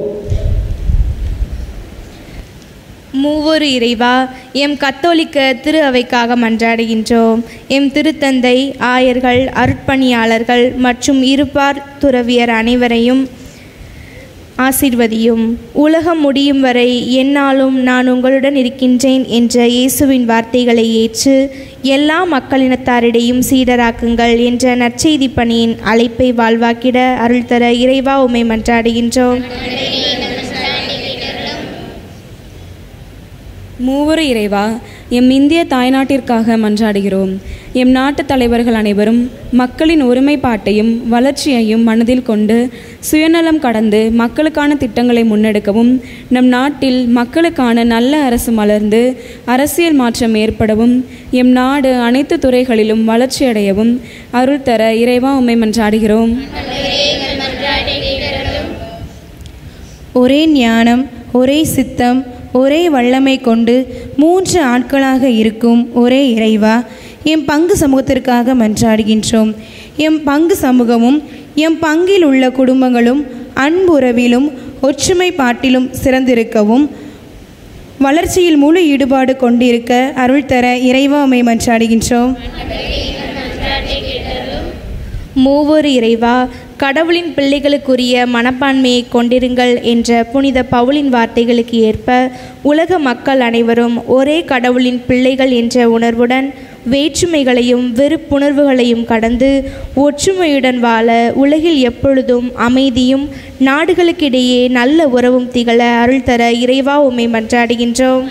மூவொரு இறைவா எம் கத்தோலிக்க திரு அவைக்காக மன்றாடுகின்றோம் எம் திருத்தந்தை ஆயர்கள் அருட்பணியாளர்கள் மற்றும் இருப்பார் துறவியர் அனைவரையும் ஆசிர்வதியும் உலகம் முடியும் வரை எந்நாளும் நான் உங்களுடன் இருக்கின்றேன் என்ற இயேசுவின் வார்த்தைகளை ஏற்று எல்லா மக்களினத்தாரிடையும் சீடராக்குங்கள் என்ற நற்செய்தி பணியின் அழைப்பை வாழ்வாக்கிட அருள் தர இறைவா உமை மன்றாடுகின்றோம் மூவரு இறைவா எம் இந்திய தாய்நாட்டிற்காக மன்றாடுகிறோம் எம் நாட்டு தலைவர்கள் அனைவரும் மக்களின் ஒருமைப்பாட்டையும் வளர்ச்சியையும் மனதில் கொண்டு சுயநலம் கடந்து மக்களுக்கான திட்டங்களை முன்னெடுக்கவும் நம் நாட்டில் மக்களுக்கான நல்ல அரசு மலர்ந்து அரசியல் மாற்றம் ஏற்படவும் எம் நாடு அனைத்து துறைகளிலும் வளர்ச்சியடையவும் அருள் தர இறைவா உம்மை மன்றாடுகிறோம் ஒரே ஞானம் ஒரே சித்தம் ஒரே வல்லமை கொண்டு மூன்று ஆட்களாக இருக்கும் ஒரே இறைவா எம் பங்கு சமூகத்திற்காக மன்றாடுகின்றோம் எம் பங்கு சமூகமும் எம் பங்கில் உள்ள குடும்பங்களும் அன்புறவிலும் ஒற்றுமைப்பாட்டிலும் சிறந்திருக்கவும் வளர்ச்சியில் முழு ஈடுபாடு கொண்டிருக்க அருள் தர இறைவா உம்மை மன்றாடுகின்றோம் மூவொரு இறைவா கடவுளின் பிள்ளைகளுக்குரிய மனப்பான்மையை கொண்டிருங்கள் என்ற புனித பவுலின் வார்த்தைகளுக்கு ஏற்ப உலக மக்கள் அனைவரும் ஒரே கடவுளின் பிள்ளைகள் என்ற உணர்வுடன் வேற்றுமைகளையும் வெறுப்புணர்வுகளையும் கடந்து ஒற்றுமையுடன் வாழ உலகில் எப்பொழுதும் அமைதியும் நாடுகளுக்கிடையே நல்ல உறவும் திகழ அருள் தர இறைவா உம்மை மன்றாடுகின்றோம்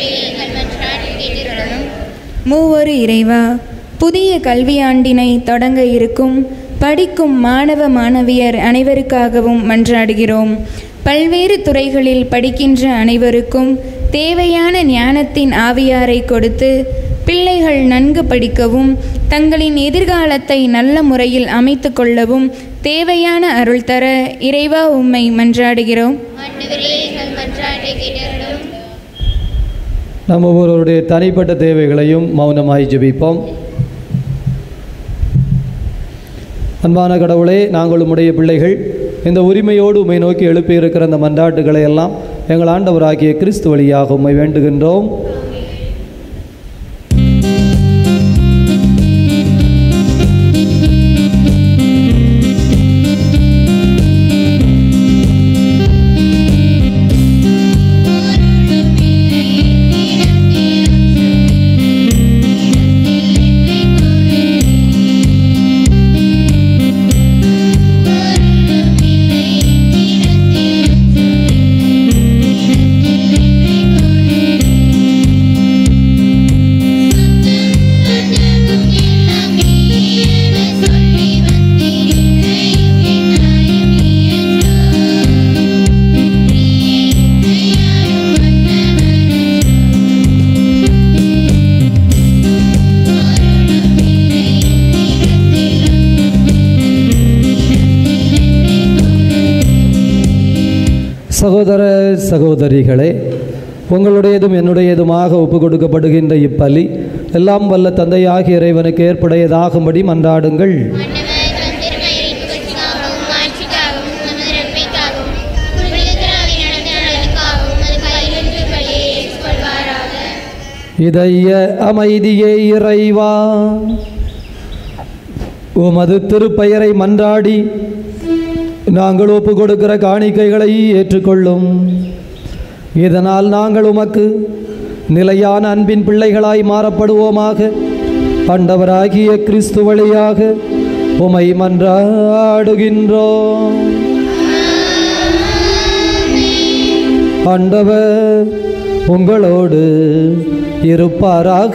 மூவொரு இறைவா புதிய கல்வியாண்டினை தொடங்க இருக்கும் படிக்கும் மாணவ மாணவியர் அனைவருக்காகவும் மன்றாடுகிறோம் பல்வேறு துறைகளில் படிக்கின்ற அனைவருக்கும் தேவையான ஞானத்தின் ஆவியாரை கொடுத்து பிள்ளைகள் நன்கு படிக்கவும் தங்களின் எதிர்காலத்தை நல்ல முறையில் அமைத்து கொள்ளவும் தேவையான அருள் தர இறைவா உம்மை மன்றாடுகிறோம் நம்ம ஒவ்வொருவருடைய தனிப்பட்ட தேவைகளையும் மௌனமாய் ஜெபிப்போம் அன்பான கடவுளே நாங்கள் உம்முடைய பிள்ளைகள் இந்த உரிமையோடு உம்மை நோக்கி எழுப்பியிருக்கிற இந்த மன்றாட்டுகளை எல்லாம் எங்கள் ஆண்டவராகிய கிறிஸ்து வழியாக உம்மை வேண்டுகின்றோம் சகோதர சகோதரிகளே உங்களுடையதும் என்னுடையதுமாக ஒப்பு கொடுக்கப்படுகின்ற இப்பலி எல்லாம் வல்ல தந்தையாகிய இறைவனுக்கு ஏற்புடையதாகும்படி மன்றாடுங்கள் இதய அமைதியே இறைவா உமது திருப்பெயரை மன்றாடி நாங்கள் ஒப்பு கொடுக்கிற காணிக்கைகளை ஏற்றுக்கொள்ளும் இதனால் நாங்கள் உமக்கு நிலையான அன்பின் பிள்ளைகளாய் மாறப்படுவோமாக ஆண்டவராகிய கிறிஸ்து வழியாக உமை மன்றாடுகின்றோம் ஆண்டவர் உங்களோடு இருப்பாராக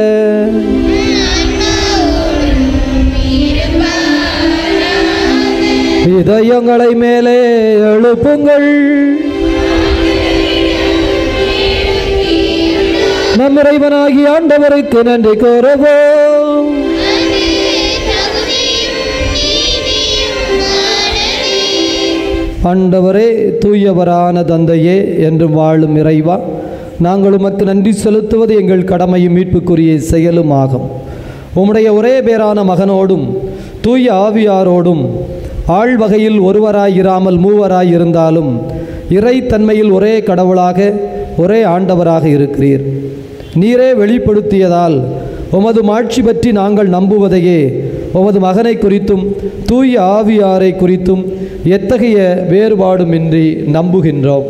இதயங்களை மேலே எழுப்புங்கள் நம் இறைவனாகிய ஆண்டவருக்கு நன்றி கூறுவோம் ஆண்டவரே தூயவரான தந்தையே என்றும் வாழும் இறைவா நாங்கள் உமக்கு நன்றி செலுத்துவது எங்கள் கடமையும் மீட்புக்குரிய செயலும் ஆகும் உம்முடைய ஒரே பேரான மகனோடும் தூய ஆவியாரோடும் ஆள் வகையில் ஒருவராயிராமல் மூவராய் இருந்தாலும் இறைத்தன்மையில் ஒரே கடவுளாக ஒரே ஆண்டவராக இருக்கிறீர் நீரே வெளிப்படுத்தியதால் உமது மாட்சி பற்றி நாங்கள் நம்புவதையே உமது மகனை குறித்தும் தூய ஆவியாரை குறித்தும் எத்தகைய வேறுபாடுமின்றி நம்புகின்றோம்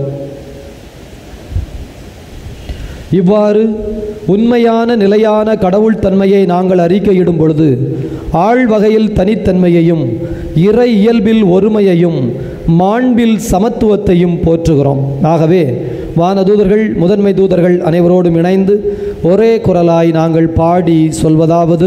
இவ்வாறு உண்மையான நிலையான கடவுள் தன்மையை நாங்கள் அறிக்கையிடும் பொழுது ஆள் வகையில் தனித்தன்மையையும் இறை இயல்பில் ஒருமையையும் மாண்பில் சமத்துவத்தையும் போற்றுகிறோம் ஆகவே வானதூதர்கள் முதன்மை தூதர்கள் அனைவரோடும் இணைந்து ஒரே குரலாய் நாங்கள் பாடி சொல்வதாவது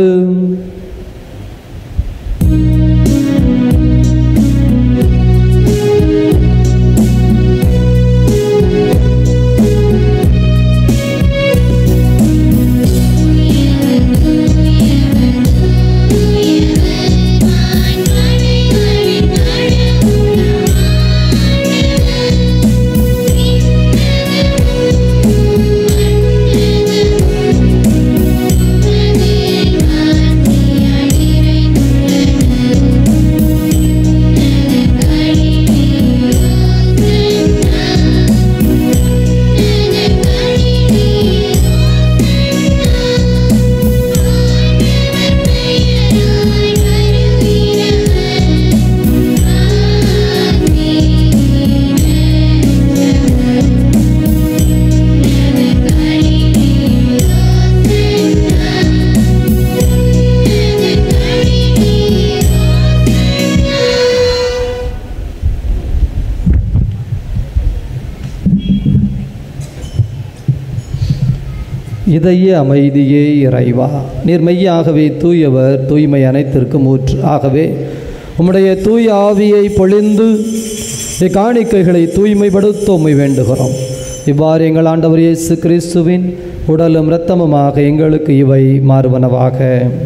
இதய அமைதியே இறைவா நீர் மெய்யாகவே தூயவர் தூய்மை அனைத்திற்கும் ஊற்று ஆகவே உம்முடைய தூய ஆவியை பொழிந்து இக்காணிக்கைகளை தூய்மைப்படுத்த உம்மை வேண்டுகிறோம் இவ்வாறு எங்கள் ஆண்டவர் இயேசு கிறிஸ்துவின் உடலும் இரத்தமுமாக எங்களுக்கு இவை மாறுவனவாக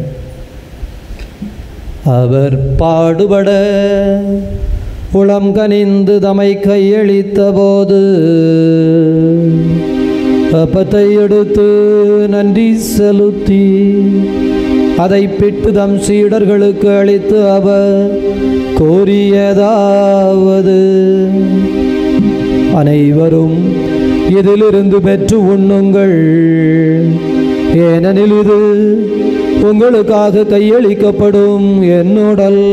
அவர் பாடுபட உளம் கனிந்து தமை கையளித்த போது அப்பத்தை எடுத்து நன்றி செலுத்தி அதை பிட்டு தம் சீடர்களுக்கு அளித்து அவர் கோரியதாவது அனைவரும் இதிலிருந்து பெற்று உண்ணுங்கள் ஏனெனில் இது உங்களுக்காக கையளிக்கப்படும் என்னுடல்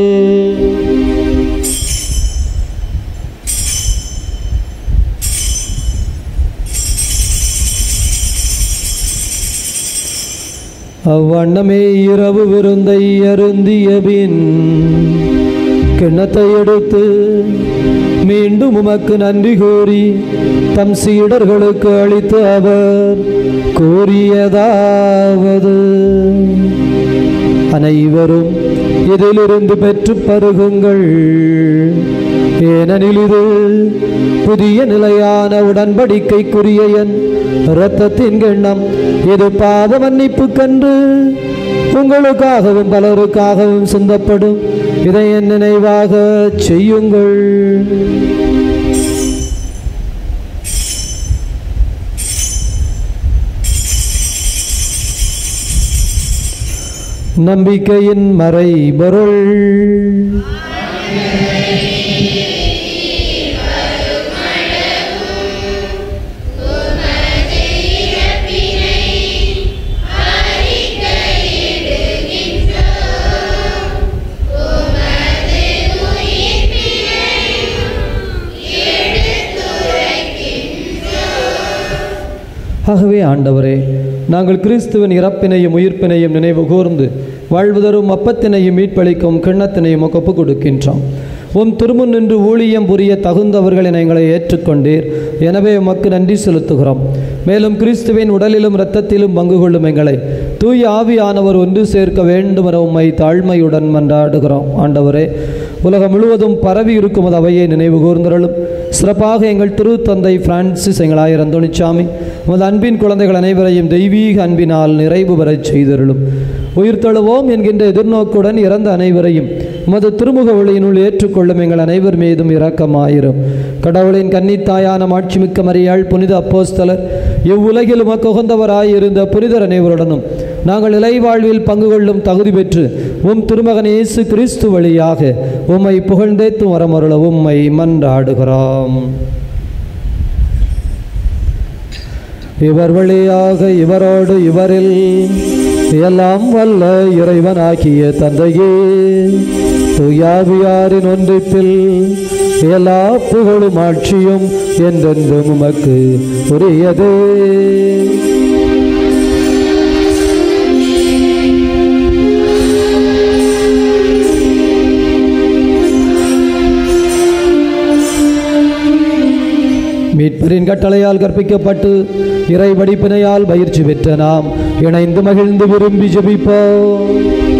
அவ்வண்ணமே இரவு விருந்தை அருந்திய பின் கிண்ணத்தை எடுத்து மீண்டும் உமக்கு நன்றி கூறி தம் சீடர்களுக்கு அளித்து அவர் கூறியதாவது அனைவரும் இதிலிருந்து பெற்று பருகுங்கள் ஏனெனில் இது புதிய நிலையான உடன்படிக்கைக்குரிய என் இரத்தத்தின் கிண்ணம் இது பாவ மன்னிப்புக்கன்று உங்களுக்காகவும் பலருக்காகவும் சிந்தப்படும் இதை என் நினைவாக செய்யுங்கள் நம்பிக்கையின் மறைபொருள் ஆகவே ஆண்டவரே நாங்கள் கிறிஸ்துவின் இறப்பினையும் உயிர்ப்பினையும் நினைவு கூர்ந்து வாழ்வு தரும் அப்பத்தினையும் மீட்பளிக்கும் கிண்ணத்தினையும் ஒப்பு கொடுக்கின்றோம் உம் திருமுன் நின்று ஊழியம் புரிய தகுந்தவர்கள் என எங்களை ஏற்றுக்கொண்டீர் எனவே உமக்கு நன்றி செலுத்துகிறோம் மேலும் கிறிஸ்துவின் உடலிலும் இரத்தத்திலும் பங்கு கொள்ளும் எங்களை தூய ஆவியானவர் ஒன்று சேர்க்க வேண்டும் என உம்மை தாழ்மையுடன் மன்றாடுகிறோம் ஆண்டவரே உலகம் முழுவதும் பரவி இருக்கும் அது அவையை நினைவு கூர்ந்தருளும் சிறப்பாக எங்கள் திருத்தந்தை பிரான்சிஸ் எங்கள் ஆயர் அந்தோணிச்சாமி உமது அன்பின் குழந்தைகள் அனைவரையும் தெய்வீக அன்பினால் நிறைவு பெறச் செய்தருளும் உயிர்த்தெழுவோம் என்கின்ற எதிர்நோக்குடன் இறந்த அனைவரையும் உமது திருமுக ஒளியினுள் ஏற்றுக்கொள்ளும் எங்கள் அனைவர் மீதும் இரக்கமாயிரும் கடவுளின் கன்னித்தாயான மாட்சிமிக்க மரியாள் புனித அப்போஸ்தலர் இவ்வுலகில் உமக்கு உகந்தவராயிருந்த புனிதர் அனைவருடனும் நாங்கள் இலைவாழ்வில் பங்கு கொள்ளும் தகுதி பெற்று உம் திருமகன் இயேசு கிறிஸ்து வழியாக உம்மை புகழ்ந்தேத்தும் வரமருள உம்மை மன்றாடுகிறோம் இவர் வழியாக இவரோடு இவரில் எல்லாம் வல்ல இறைவனாகிய தந்தையே துயாவியாரின் ஒன்றிப்பில் எல்லா புகழும் ஆட்சியும் என்றென்றும் உமக்கு உரியதே மீட்பரின் கட்டளையால் கற்பிக்கப்பட்டு இறை வடிப்பினையால் பயிற்சி பெற்ற நாம் இணைந்து மகிழ்ந்து விரும்பி ஜெபிப்போம்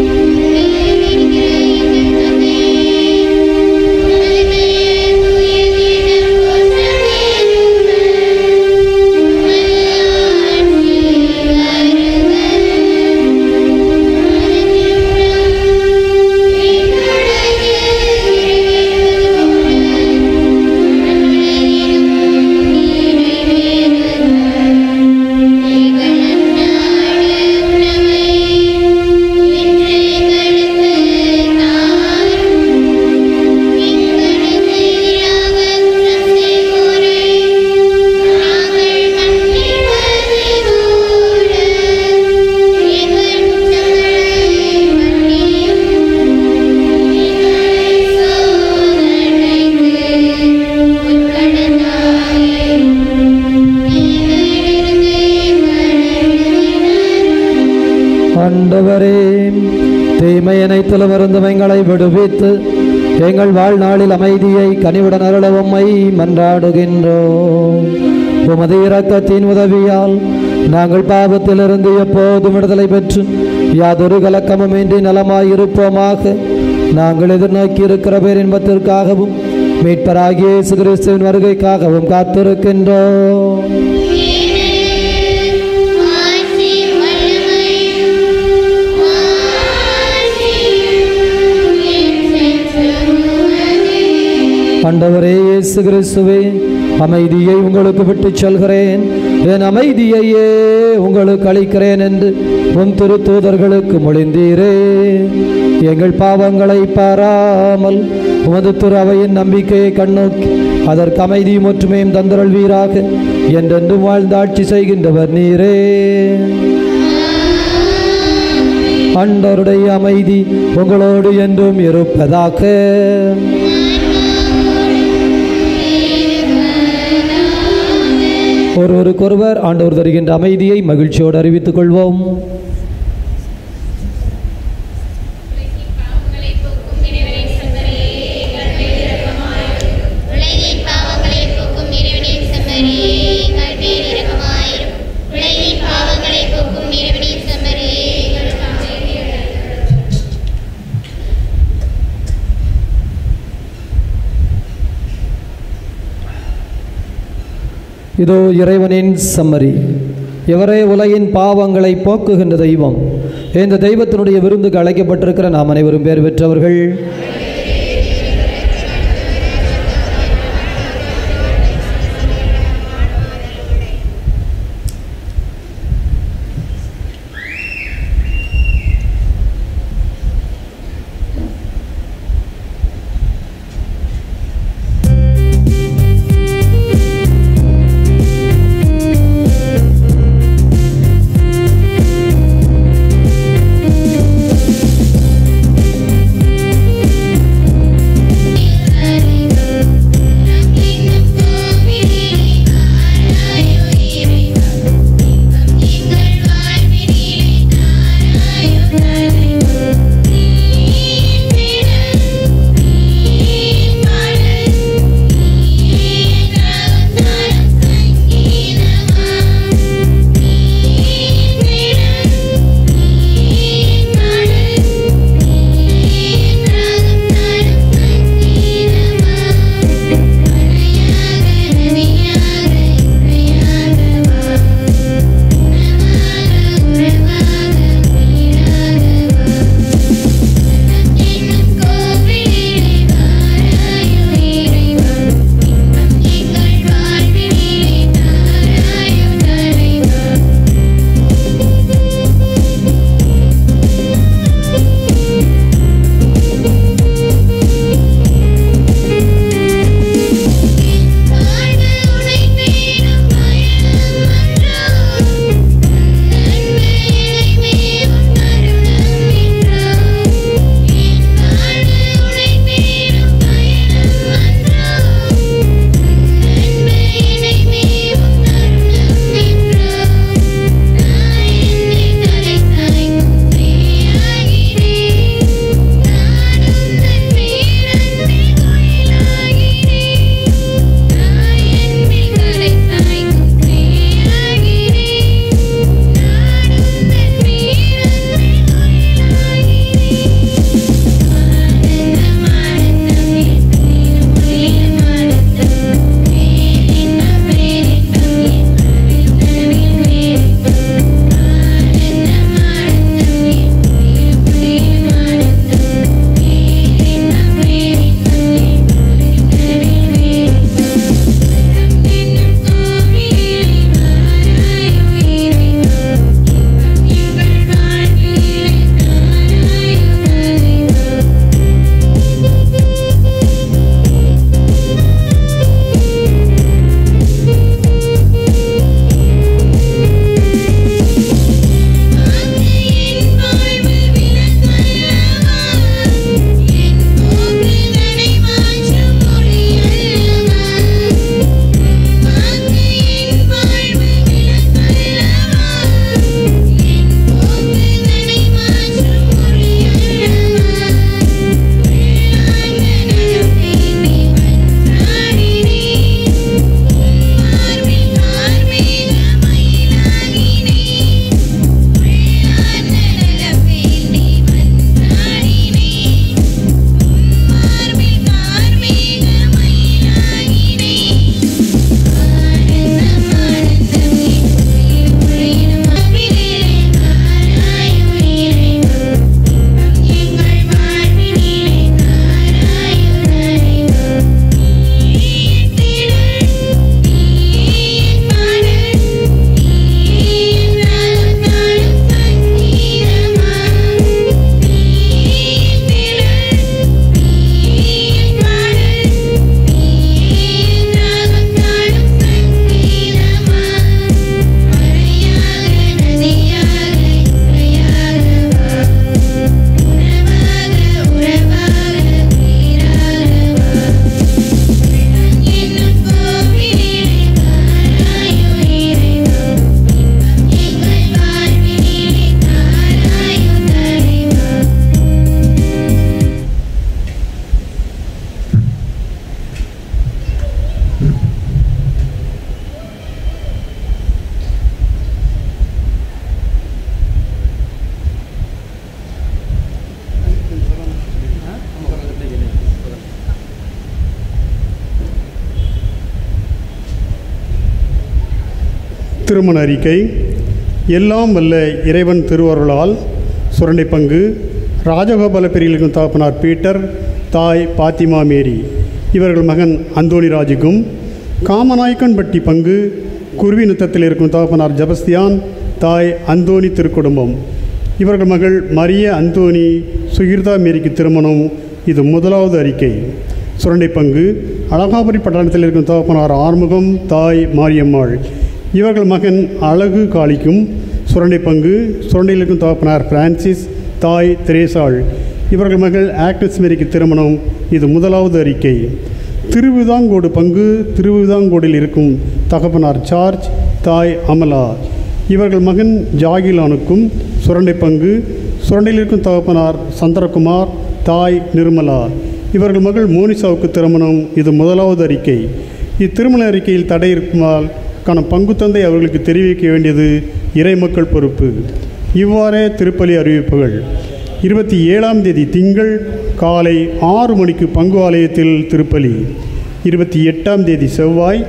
ஆண்டவரே தீமை அனைத்திலும் இருந்து எங்களை விடுவித்து எங்கள் வாழ்நாளில் அமைதியை கனிவுடன் அருள உம்மை மன்றாடுகின்றோம் உமது இரக்கத்தின் உதவியால் நாங்கள் பாவத்திலிருந்து எப்போதும் விடுதலை பெற்று யாதொரு கலக்கமுமின்றி நலமாயிருப்போமாக நாங்கள் எதிர்நோக்கி இருக்கிற பேரின்பத்திற்காகவும் மீட்பராகிய இயேசு கிறிஸ்துவின் வருகைக்காகவும் காத்திருக்கின்றோம் ஆண்டவரே இயேசு கிறிஸ்துவே அமைதியை உங்களுக்கு விட்டுச் செல்கிறேன் என் அமைதியையே உங்களுக்கு அளிக்கிறேன் என்று உன் திருத்தூதர்களுக்கு மொழிந்தீரே எங்கள் பாவங்களை பாராமல் உமது திரு அவையின் நம்பிக்கையை கண்ணோக்கி அதற்கு அமைதியும் ஒற்றுமையும் தந்தருள்வீராக என்றென்றும் வாழ்ந்து ஆட்சி செய்கின்றவர் நீரே ஆண்டவருடைய அமைதி உங்களோடு என்றும் இருப்பதாக ஒருவருக்கொருவர் ஆண்டவர் தருகின்ற அமைதியை மகிழ்ச்சியோடு அறிவித்துக் கொள்வோம் உலகின் பாவங்களை போக்கும் இறைவனின் செம்மறி எங்கள் மேல் இரக்கமாயிரும் உலகின் பாவங்களை போக்கும் இறைவனின் செம்மறி எங்களுக்காக இதோ இறைவனின் சம்மரி இவரே உலகின் பாவங்களை போக்குகின்ற தெய்வம் இந்த தெய்வத்தினுடைய விருந்துக்கு அழைக்கப்பட்டிருக்கிற நாம் அனைவரும் பேர் பெற்றவர்கள் திருமண அறிக்கை எல்லாம் வல்ல இறைவன் திருவருளால் சுரண்டை பங்கு ராஜகோபால பிரிவுக்கும் தகப்பனார் பீட்டர் தாய் பாத்திமா மேரி இவர்கள் மகன் அந்தோணி ராஜுக்கும் காமநாயக்கன்பட்டி பங்கு குருவி நித்தத்தில் இருக்கும் தகப்பனார் ஜபஸ்தியான் தாய் அந்தோணி திருக்குடும்பம் இவர்கள் மகள் மரிய அந்தோணி சுகிர்தா மேரிக்கு திருமணம் இது முதலாவது அறிக்கை சுரண்டை பங்கு அழகாபுரி பட்டணத்தில் இருக்கும் தகப்பனார் ஆறுமுகம் தாய் மாரியம்மாள் இவர்கள் மகன் அழகு காளிக்கும் சுரண்டை பங்கு சுரண்டையில் இருக்கும் தகப்பனார் பிரான்சிஸ் தாய் திரேசாள் இவர்கள் மகள் ஆக்ட்ரஸ் மேரிக்கு திருமணம் இது முதலாவது அறிக்கை திருவிதாங்கோடு பங்கு திருவிதாங்கோடில் இருக்கும் தகப்பனார் சார்ஜ் தாய் அமலா இவர்கள் மகன் ஜாகிலானுக்கும் சுரண்டை பங்கு சுரண்டையில் இருக்கும் தகப்பனார் சந்திரகுமார் தாய் நிர்மலா இவர்கள் மகள் மோனிசாவுக்கு திருமணம் இது முதலாவது அறிக்கை இத்திருமண அறிக்கையில் தடை இருக்குமால் கான பங்கு தந்தை அவர்களுக்கு தெரிவிக்க வேண்டியது இறைமக்கள் பொறுப்பு இவ்வாறே திருப்பலி அறிவிப்புகள் இருபத்தி ஏழாம் தேதி திங்கள் காலை ஆறு மணிக்கு பங்கு ஆலயத்தில் திருப்பலி இருபத்தி எட்டாம் தேதி செவ்வாய்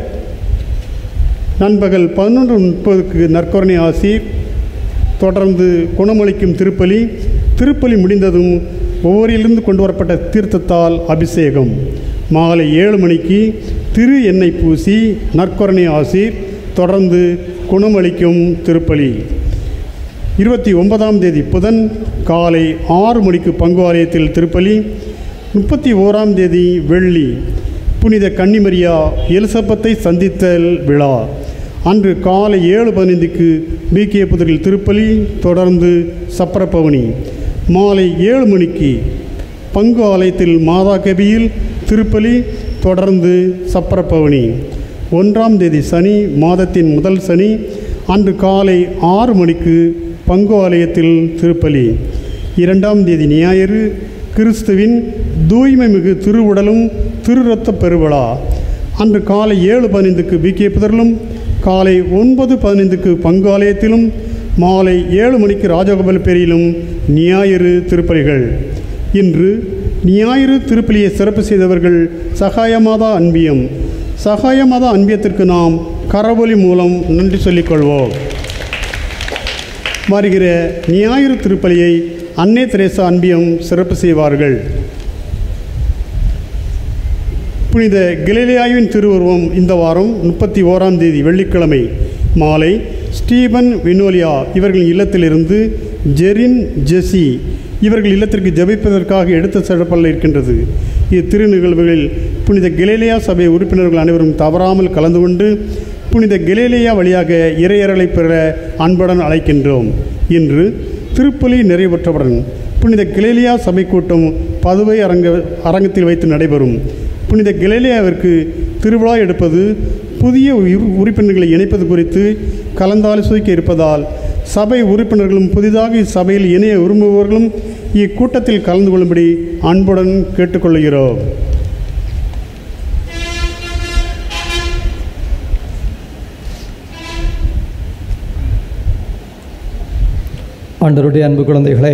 நண்பகல் பதினொன்று முப்பதுக்கு நற்கரணை ஆசிர் தொடர்ந்து குணமளிக்கும் திருப்பலி திருப்பலி முடிந்ததும் ஒவ்வொரிலிருந்து கொண்டு வரப்பட்ட தீர்த்தத்தால் அபிஷேகம் மாலை ஏழு மணிக்கு திரு எண்ணெய் பூசி நற்கரணை ஆசிர் தொடர்ந்து குணமளிக்கும் திருப்பலி இருபத்தி ஒன்பதாம் தேதி புதன் காலை ஆறு மணிக்கு பங்கு ஆலயத்தில் திருப்பலி முப்பத்தி ஓராம் தேதி வெள்ளி புனித கன்னிமரியா எலிசபத்தை சந்தித்தல் விழா அன்று காலை ஏழு பதினைந்துக்கு பிகே புதரில் திருப்பலி தொடர்ந்து சப்பரப்பவனி மாலை ஏழு மணிக்கு பங்கு ஆலயத்தில் மாதா கபியில் திருப்பலி தொடர்ந்து சப்பரப்பவனி ஒன்றாம் தேதி சனி மாதத்தின் முதல் சனி அன்று காலை ஆறு மணிக்கு பங்கு ஆலயத்தில் திருப்பலி இரண்டாம் தேதி ஞாயிறு கிறிஸ்துவின் தூய்மை மிகு திருவுடலும் திருரத்த பெருவிழா அன்று காலை ஏழு பதினைந்துக்கு பிகே புதரிலும் காலை ஒன்பது பதினைந்துக்கு பங்கு ஆலயத்திலும் மாலை ஏழு மணிக்கு ராஜகோபாலப்பேரியிலும் ஞாயிறு திருப்பலிகள் இன்று ஞாயிறு திருப்பலியை சிறப்பு செய்தவர்கள் சகாயமாதா அன்பியம் சகாயமாதா அன்பியத்திற்கு நாம் கரவொலி மூலம் நன்றி சொல்லிக்கொள்வோம் வருகிற ஞாயிறு திருப்பலியை அன்னை தெரேசா அன்பியம் சிறப்பு செய்வார்கள் புனித கலிலியாவின் திருவுருவம் இந்த வாரம் முப்பத்தி ஓராம் தேதி வெள்ளிக்கிழமை மாலை ஸ்டீபன் வினோலியா இவர்களின் இல்லத்திலிருந்து ஜெரின் ஜெசி இவர்கள் இல்லத்திற்கு ஜெபிப்பதற்காக எடுத்து செல்லப்பட இருக்கின்றது இத்திரு நிகழ்வுகளில் புனித கெலேலியா சபை உறுப்பினர்கள் அனைவரும் தவறாமல் கலந்து கொண்டு புனித கெலேலியா வழியாக இறையறலை பெற அன்புடன் அழைக்கின்றோம் இன்று திருப்பலி நிறைவுற்றவுடன் புனித கிளேலியா சபை கூட்டம் பதுவை அரங்க அரங்கத்தில் வைத்து நடைபெறும் புனித கிளேலியாவிற்கு திருவிழா எடுப்பது புதிய உயிர்- உறுப்பினர்களை இணைப்பது குறித்து கலந்தாலோசிக்க இருப்பதால் சபை உறுப்பினர்களும் புதிதாக இச்சபையில் இணைய விரும்புபவர்களும் இக்கூட்டத்தில் கலந்து கொள்ளும்படி அன்புடன் கேட்டுக்கொள்கிறோம் ஆண்டவருடைய அன்பு குழந்தைகளே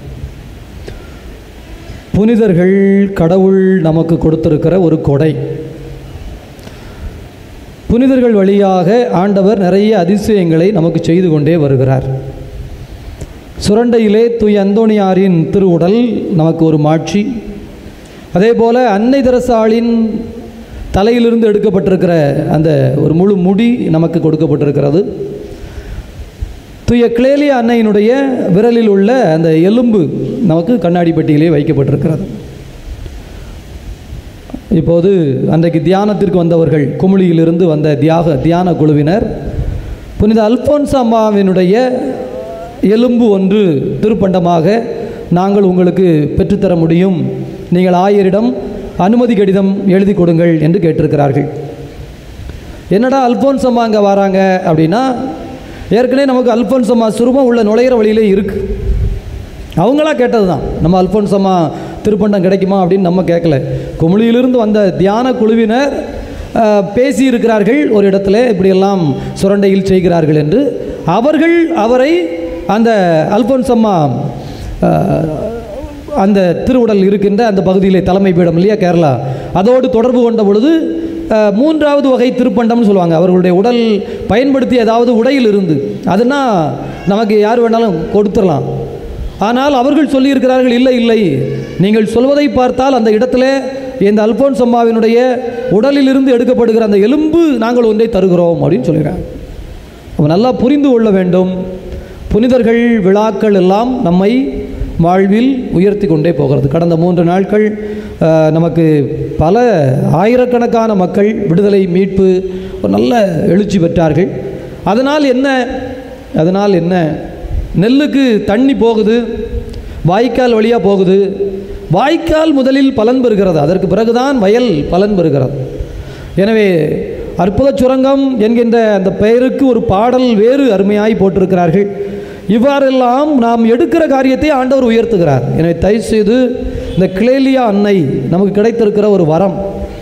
புனிதர்கள் கடவுள் நமக்கு கொடுத்திருக்கிற ஒரு கொடை புனிதர்கள் வழியாக ஆண்டவர் நிறைய அதிசயங்களை நமக்கு செய்து கொண்டே வருகிறார் சுரண்டையிலே தூய் அந்தோணியாரின் திருவுடல் நமக்கு ஒரு மாட்சி அதே போல அன்னை தெரசாளின் தலையிலிருந்து எடுக்கப்பட்டிருக்கிற அந்த ஒரு முழு முடி நமக்கு கொடுக்கப்பட்டிருக்கிறது தூய கிளேலியா அன்னையினுடைய விரலில் உள்ள அந்த எலும்பு நமக்கு கண்ணாடி பெட்டியிலே வைக்கப்பட்டிருக்கிறது இப்போது அன்றைக்கு தியானத்திற்கு வந்தவர்கள் குமுளியிலிருந்து வந்த தியாக தியான குழுவினர் புனித அல்போன்ஸ் அம்மாவினுடைய எலும்பு ஒன்று திருப்பண்டமாக நாங்கள் உங்களுக்கு பெற்றுத்தர முடியும் நீங்கள் ஆயரிடம் அனுமதி கடிதம் எழுதி கொடுங்கள் என்று கேட்டிருக்கிறார்கள் என்னடா அல்போன்ஸ் அம்மா அங்கே வராங்க அப்படின்னா ஏற்கனவே நமக்கு அல்போன்ஸ் அம்மா சுரூபம் உள்ள நுழையிற வழியிலே இருக்குது அவங்களா கேட்டது தான் நம்ம அல்போன்ஸ் அம்மா திருப்பண்டம் கிடைக்குமா அப்படின்னு நம்ம கேட்கல குமுளியிலிருந்து வந்த தியான குழுவினர் அஹ், பேசியிருக்கிறார்கள் ஒரு இடத்துல இப்படியெல்லாம் சுரண்டையில் செய்கிறார்கள் என்று அவர்கள் அவரை அந்த அல்போன்ஸ் அம்மா அஹ், அந்த திருவுடல் இருக்கின்ற அந்த பகுதியிலே தலைமை பீடம் இல்லையா கேரளா அதோடு தொடர்பு கொண்ட பொழுது அஹ், மூன்றாவது வகை திருப்பண்டம்னு சொல்லுவாங்க அவர்களுடைய உடல் பயன்படுத்திய ஏதாவது உடையில் இருந்து அதுனா நமக்கு யார் வேணாலும் கொடுத்துடலாம் ஆனால் அவர்கள் சொல்லியிருக்கிறார்கள் இல்லை இல்லை நீங்கள் சொல்வதை பார்த்தால் அந்த இடத்துல இந்த அல்போன்ஸ் அம்மாவினுடைய உடலிலிருந்து எடுக்கப்படுகிற அந்த எலும்பு நாங்கள் ஒன்றை தருகிறோம் அப்படின்னு சொல்லிடுறாங்க நம்ம நல்லா புரிந்து கொள்ள வேண்டும் புனிதர்கள் விழாக்கள் எல்லாம் நம்மை வாழ்வில் உயர்த்தி கொண்டே போகிறது கடந்த மூன்று நாட்கள் அஹ், நமக்கு பல ஆயிரக்கணக்கான மக்கள் விடுதலை மீட்பு ஒரு நல்ல எழுச்சி பெற்றார்கள் அதனால் என்ன அதனால் என்ன நெல்லுக்கு தண்ணி போகுது வாய்க்கால் வழியாக போகுது வாய்க்கால் முதலில் பலன் பெறுகிறது அதற்கு பிறகுதான் வயல் பலன் பெறுகிறது எனவே அற்புத சுரங்கம் என்கின்ற அந்த பெயருக்கு ஒரு பாடல் வேறு அருமையாய் போட்டிருக்கிறார்கள் இவ்வாறெல்லாம் நாம் எடுக்கிற காரியத்தை ஆண்டவர் உயர்த்துகிறார் எனவே தயவுசெய்து இந்த கிளேலியா அன்னை நமக்கு கிடைத்திருக்கிற ஒரு வரம்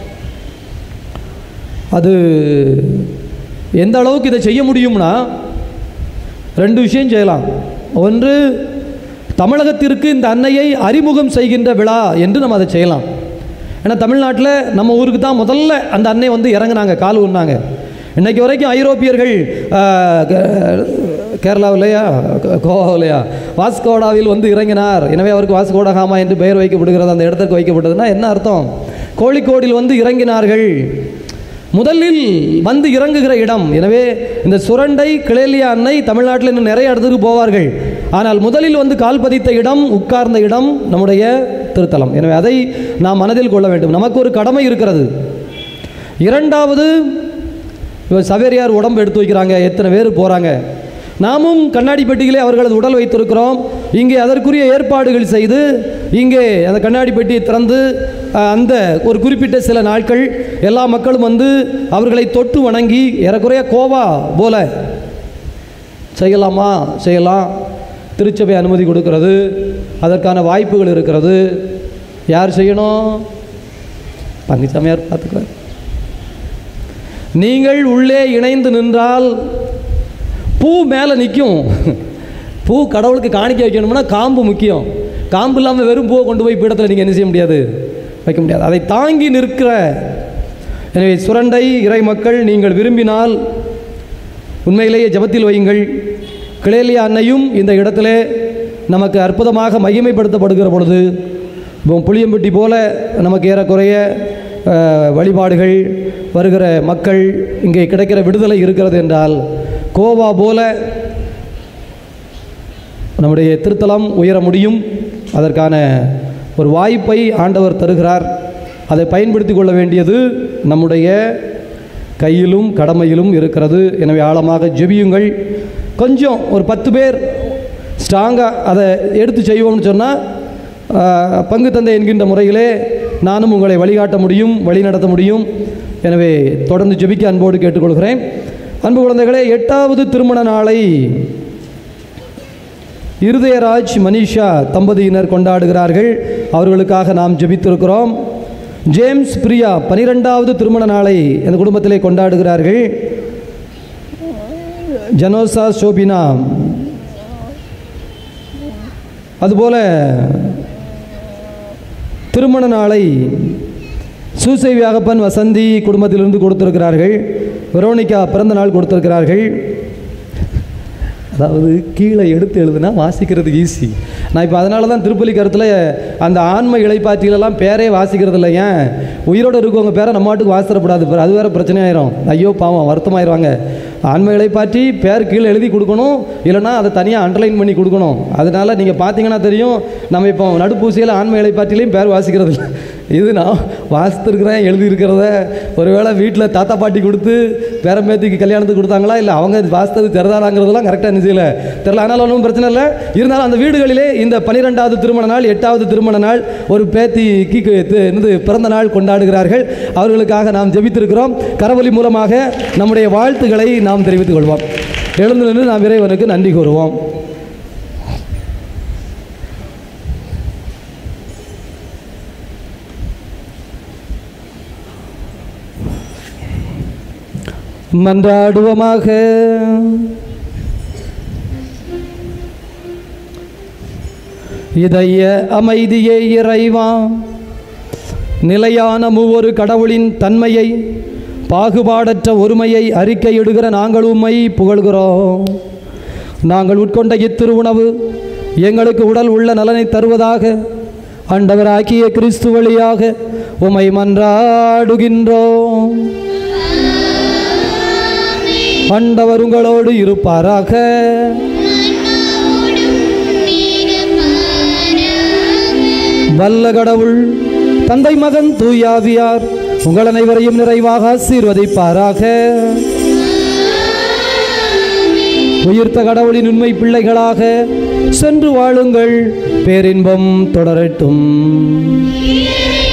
அது எந்த அளவுக்கு இதை செய்ய முடியும்னா ரெண்டு விஷயம் செய்யலாம் ஒன்று தமிழகத்திற்கு இந்த அன்னையை அறிமுகம் செய்கின்ற விழா என்று நம்ம அதை செய்யலாம் ஏன்னா தமிழ்நாட்டில் நம்ம ஊருக்கு தான் முதல்ல அந்த அன்னை வந்து இறங்குனாங்க கால் ஊன்னாங்க இன்னைக்கு வரைக்கும் ஐரோப்பியர்கள் ஆஹ், கே- கேரளாவிலையா கோ- கோவாவிலையா வாஸ்கோடாவில் வந்து இறங்கினார் எனவே அவருக்கு வாஸ்கோடகாமா என்று பெயர் வைக்கப்படுகிறது அந்த இடத்துக்கு வைக்கப்பட்டதுன்னா என்ன அர்த்தம் கோழிக்கோடில் வந்து இறங்கினார்கள் முதலில் வந்து இறங்குகிற இடம் எனவே இந்த சுரண்டை கிளேலியா அன்னை தமிழ்நாட்டில் இன்னும் நிறைய இடத்துக்கு போவார்கள் ஆனால் முதலில் வந்து கால் பதித்த இடம் உட்கார்ந்த இடம் நம்முடைய திருத்தலம் எனவே அதை நாம் மனதில் கொள்ள வேண்டும் நமக்கு ஒரு கடமை இருக்கிறது இரண்டாவது இவர் சவேரியார் உடம்பு எடுத்து வைக்கிறாங்க எத்தனை பேர் போகிறாங்க நாமும் கண்ணாடி பெட்டியிலே அவர்களது உடல் வைத்திருக்கிறோம் இங்கே அதற்குரிய ஏற்பாடுகள் செய்து இங்கே அந்த கண்ணாடி பெட்டியை திறந்து அஹ், அந்த ஒரு குறிப்பிட்ட சில நாட்கள் எல்லா மக்களும் வந்து அவர்களை தொட்டு வணங்கி ஏறக்குறைய கோவா போல செய்யலாமா செய்யலாம் திருச்சபை அனுமதி கொடுக்கிறது அதற்கான வாய்ப்புகள் இருக்கிறது யார் செய்யணும் பழனிசாமியார் பார்த்துக்கிறார் நீங்கள் உள்ளே இணைந்து நின்றால் பூ மேலே நிற்கும் பூ கடவுளுக்கு காணிக்க வைக்கணும்னா காம்பு முக்கியம் காம்பு இல்லாமல் வெறும் பூவை கொண்டு போய் பீடத்தில் நீங்கள் என்ன செய்ய முடியாது வைக்க முடியாது அதை தாங்கி நிற்கிற எனவே சுரண்டை இறை மக்கள் நீங்கள் விரும்பினால் உண்மையிலேயே ஜெபத்தில் வையுங்கள் கிளேலியா அன்னையும் இந்த இடத்திலே நமக்கு அற்புதமாக மகிமைப்படுத்தப்படுகிற பொழுது இப்போ புளியம்பட்டி போல நமக்கு ஏறக்குறைய அஹ், வழிபாடுகள் வருகிற மக்கள் இங்கே கிடைக்கிற விடுதலை இருக்கிறது என்றால் கோவா போல நம்முடைய திருத்தலம் உயர முடியும் அதற்கான ஒரு வாய்ப்பை ஆண்டவர் தருகிறார் அதை பயன்படுத்தி கொள்ள வேண்டியது நம்முடைய கையிலும் கடமையிலும் இருக்கிறது எனவே ஆழமாக ஜெபியுங்கள் கொஞ்சம் ஒரு பத்து பேர் ஸ்ட்ராங்காக அதை எடுத்து செய்வோம்னு சொன்னால் பங்கு தந்தை என்கின்ற முறையிலே நானும் உங்களை வழிகாட்ட முடியும் வழி நடத்த முடியும் எனவே தொடர்ந்து ஜெபிக்க அன்போடு கேட்டுக்கொள்கிறேன் அன்பு குழந்தைகளே எட்டாவது திருமண நாளை இருதயராஜ் மனிஷா தம்பதியினர் கொண்டாடுகிறார்கள் அவர்களுக்காக நாம் ஜெபித்திருக்கிறோம் ஜேம்ஸ் பிரியா பனிரெண்டாவது திருமண நாளை அந்த குடும்பத்திலே கொண்டாடுகிறார்கள் ஜனோசா சோபினா அதுபோல திருமண நாளை சூசை வியாகப்பன் வசந்தி குடும்பத்திலிருந்து கொடுத்திருக்கிறார்கள் வெரோனிகா பிறந்த நாள் கொடுத்திருக்கிறார்கள் அதாவது கீழே எடுத்து எழுதுனா வாசிக்கிறதுக்கு ஈஸி நான் இப்போ அதனால தான் திருப்பலி கருத்தில் அந்த ஆன்ம இலைப்பாற்றிகளெல்லாம் பேரே வாசிக்கிறது இல்லை ஏன் உயிரோடு இருக்கவங்க பேரை நம்ம மாட்டுக்கு வாசிடப்படாது பேர் அது வேறு பிரச்சனை ஆயிரும் ஐயோ பாவம் வருத்தமாயிருவாங்க ஆன்ம இலைப்பாற்றி பேர் கீழே எழுதி கொடுக்கணும் இல்லைன்னா அதை தனியாக அண்டர்லைன் பண்ணி கொடுக்கணும் அதனால் நீங்கள் பார்த்தீங்கன்னா தெரியும் நம்ம இப்போ நடுப்பூசியில் ஆன்ம இலைப்பாற்றிலையும் பேர் வாசிக்கிறது இல்லை இது நான் வாசித்திருக்கிறேன் எழுதியிருக்கிறத ஒருவேளை வீட்டில் தாத்தா பாட்டி கொடுத்து பேரம்பேத்திக்கு கல்யாணத்துக்கு கொடுத்தாங்களா இல்லை அவங்க வாசித்தது தெரிதாடாங்கிறதெல்லாம் கரெக்டாக நிச்சயில தெரில அதனால் ஒன்றும் பிரச்சனை இல்லை இருந்தாலும் அந்த வீடுகளிலே இந்த பன்னிரெண்டாவது திருமண நாள் எட்டாவது திருமண நாள் ஒரு பேத்திக்கு கு- து- என்னது பிறந்த நாள் கொண்டாடுகிறார்கள் அவர்களுக்காக நாம் ஜெபித்திருக்கிறோம் கரவொலி மூலமாக நம்முடைய வாழ்த்துக்களை நாம் தெரிவித்துக் கொள்வோம் எழுந்து நின்று நாம் இறைவனுக்கு நன்றி கூறுவோம் மன்றாடுவோமாக இதய அமைதியே இறைவா நிலையான மூவொரு கடவுளின் தன்மையை பாகுபாடற்ற ஒருமையை அறிக்கையிடுகிற நாங்கள் உம்மை புகழ்கிறோம் நாங்கள் உட்கொண்ட இத்திருவுணவு எங்களுக்கு உடல் உள்ள நலனை தருவதாக ஆண்டவராக்கிய கிறிஸ்து வழியாக உமை மன்றாடுகின்றோம் ஆண்டவர் உங்களோடு இருப்பாராக வல்ல கடவுள் தந்தை மகன் தூயாவியார் உங்கள் அனைவரையும் நிறைவாக ஆசீர்வதிப்பாராக உயிர்த்த கடவுளின் உண்மை பிள்ளைகளாக சென்று வாழுங்கள் பேரின்பம் தொடரட்டும் இறைவா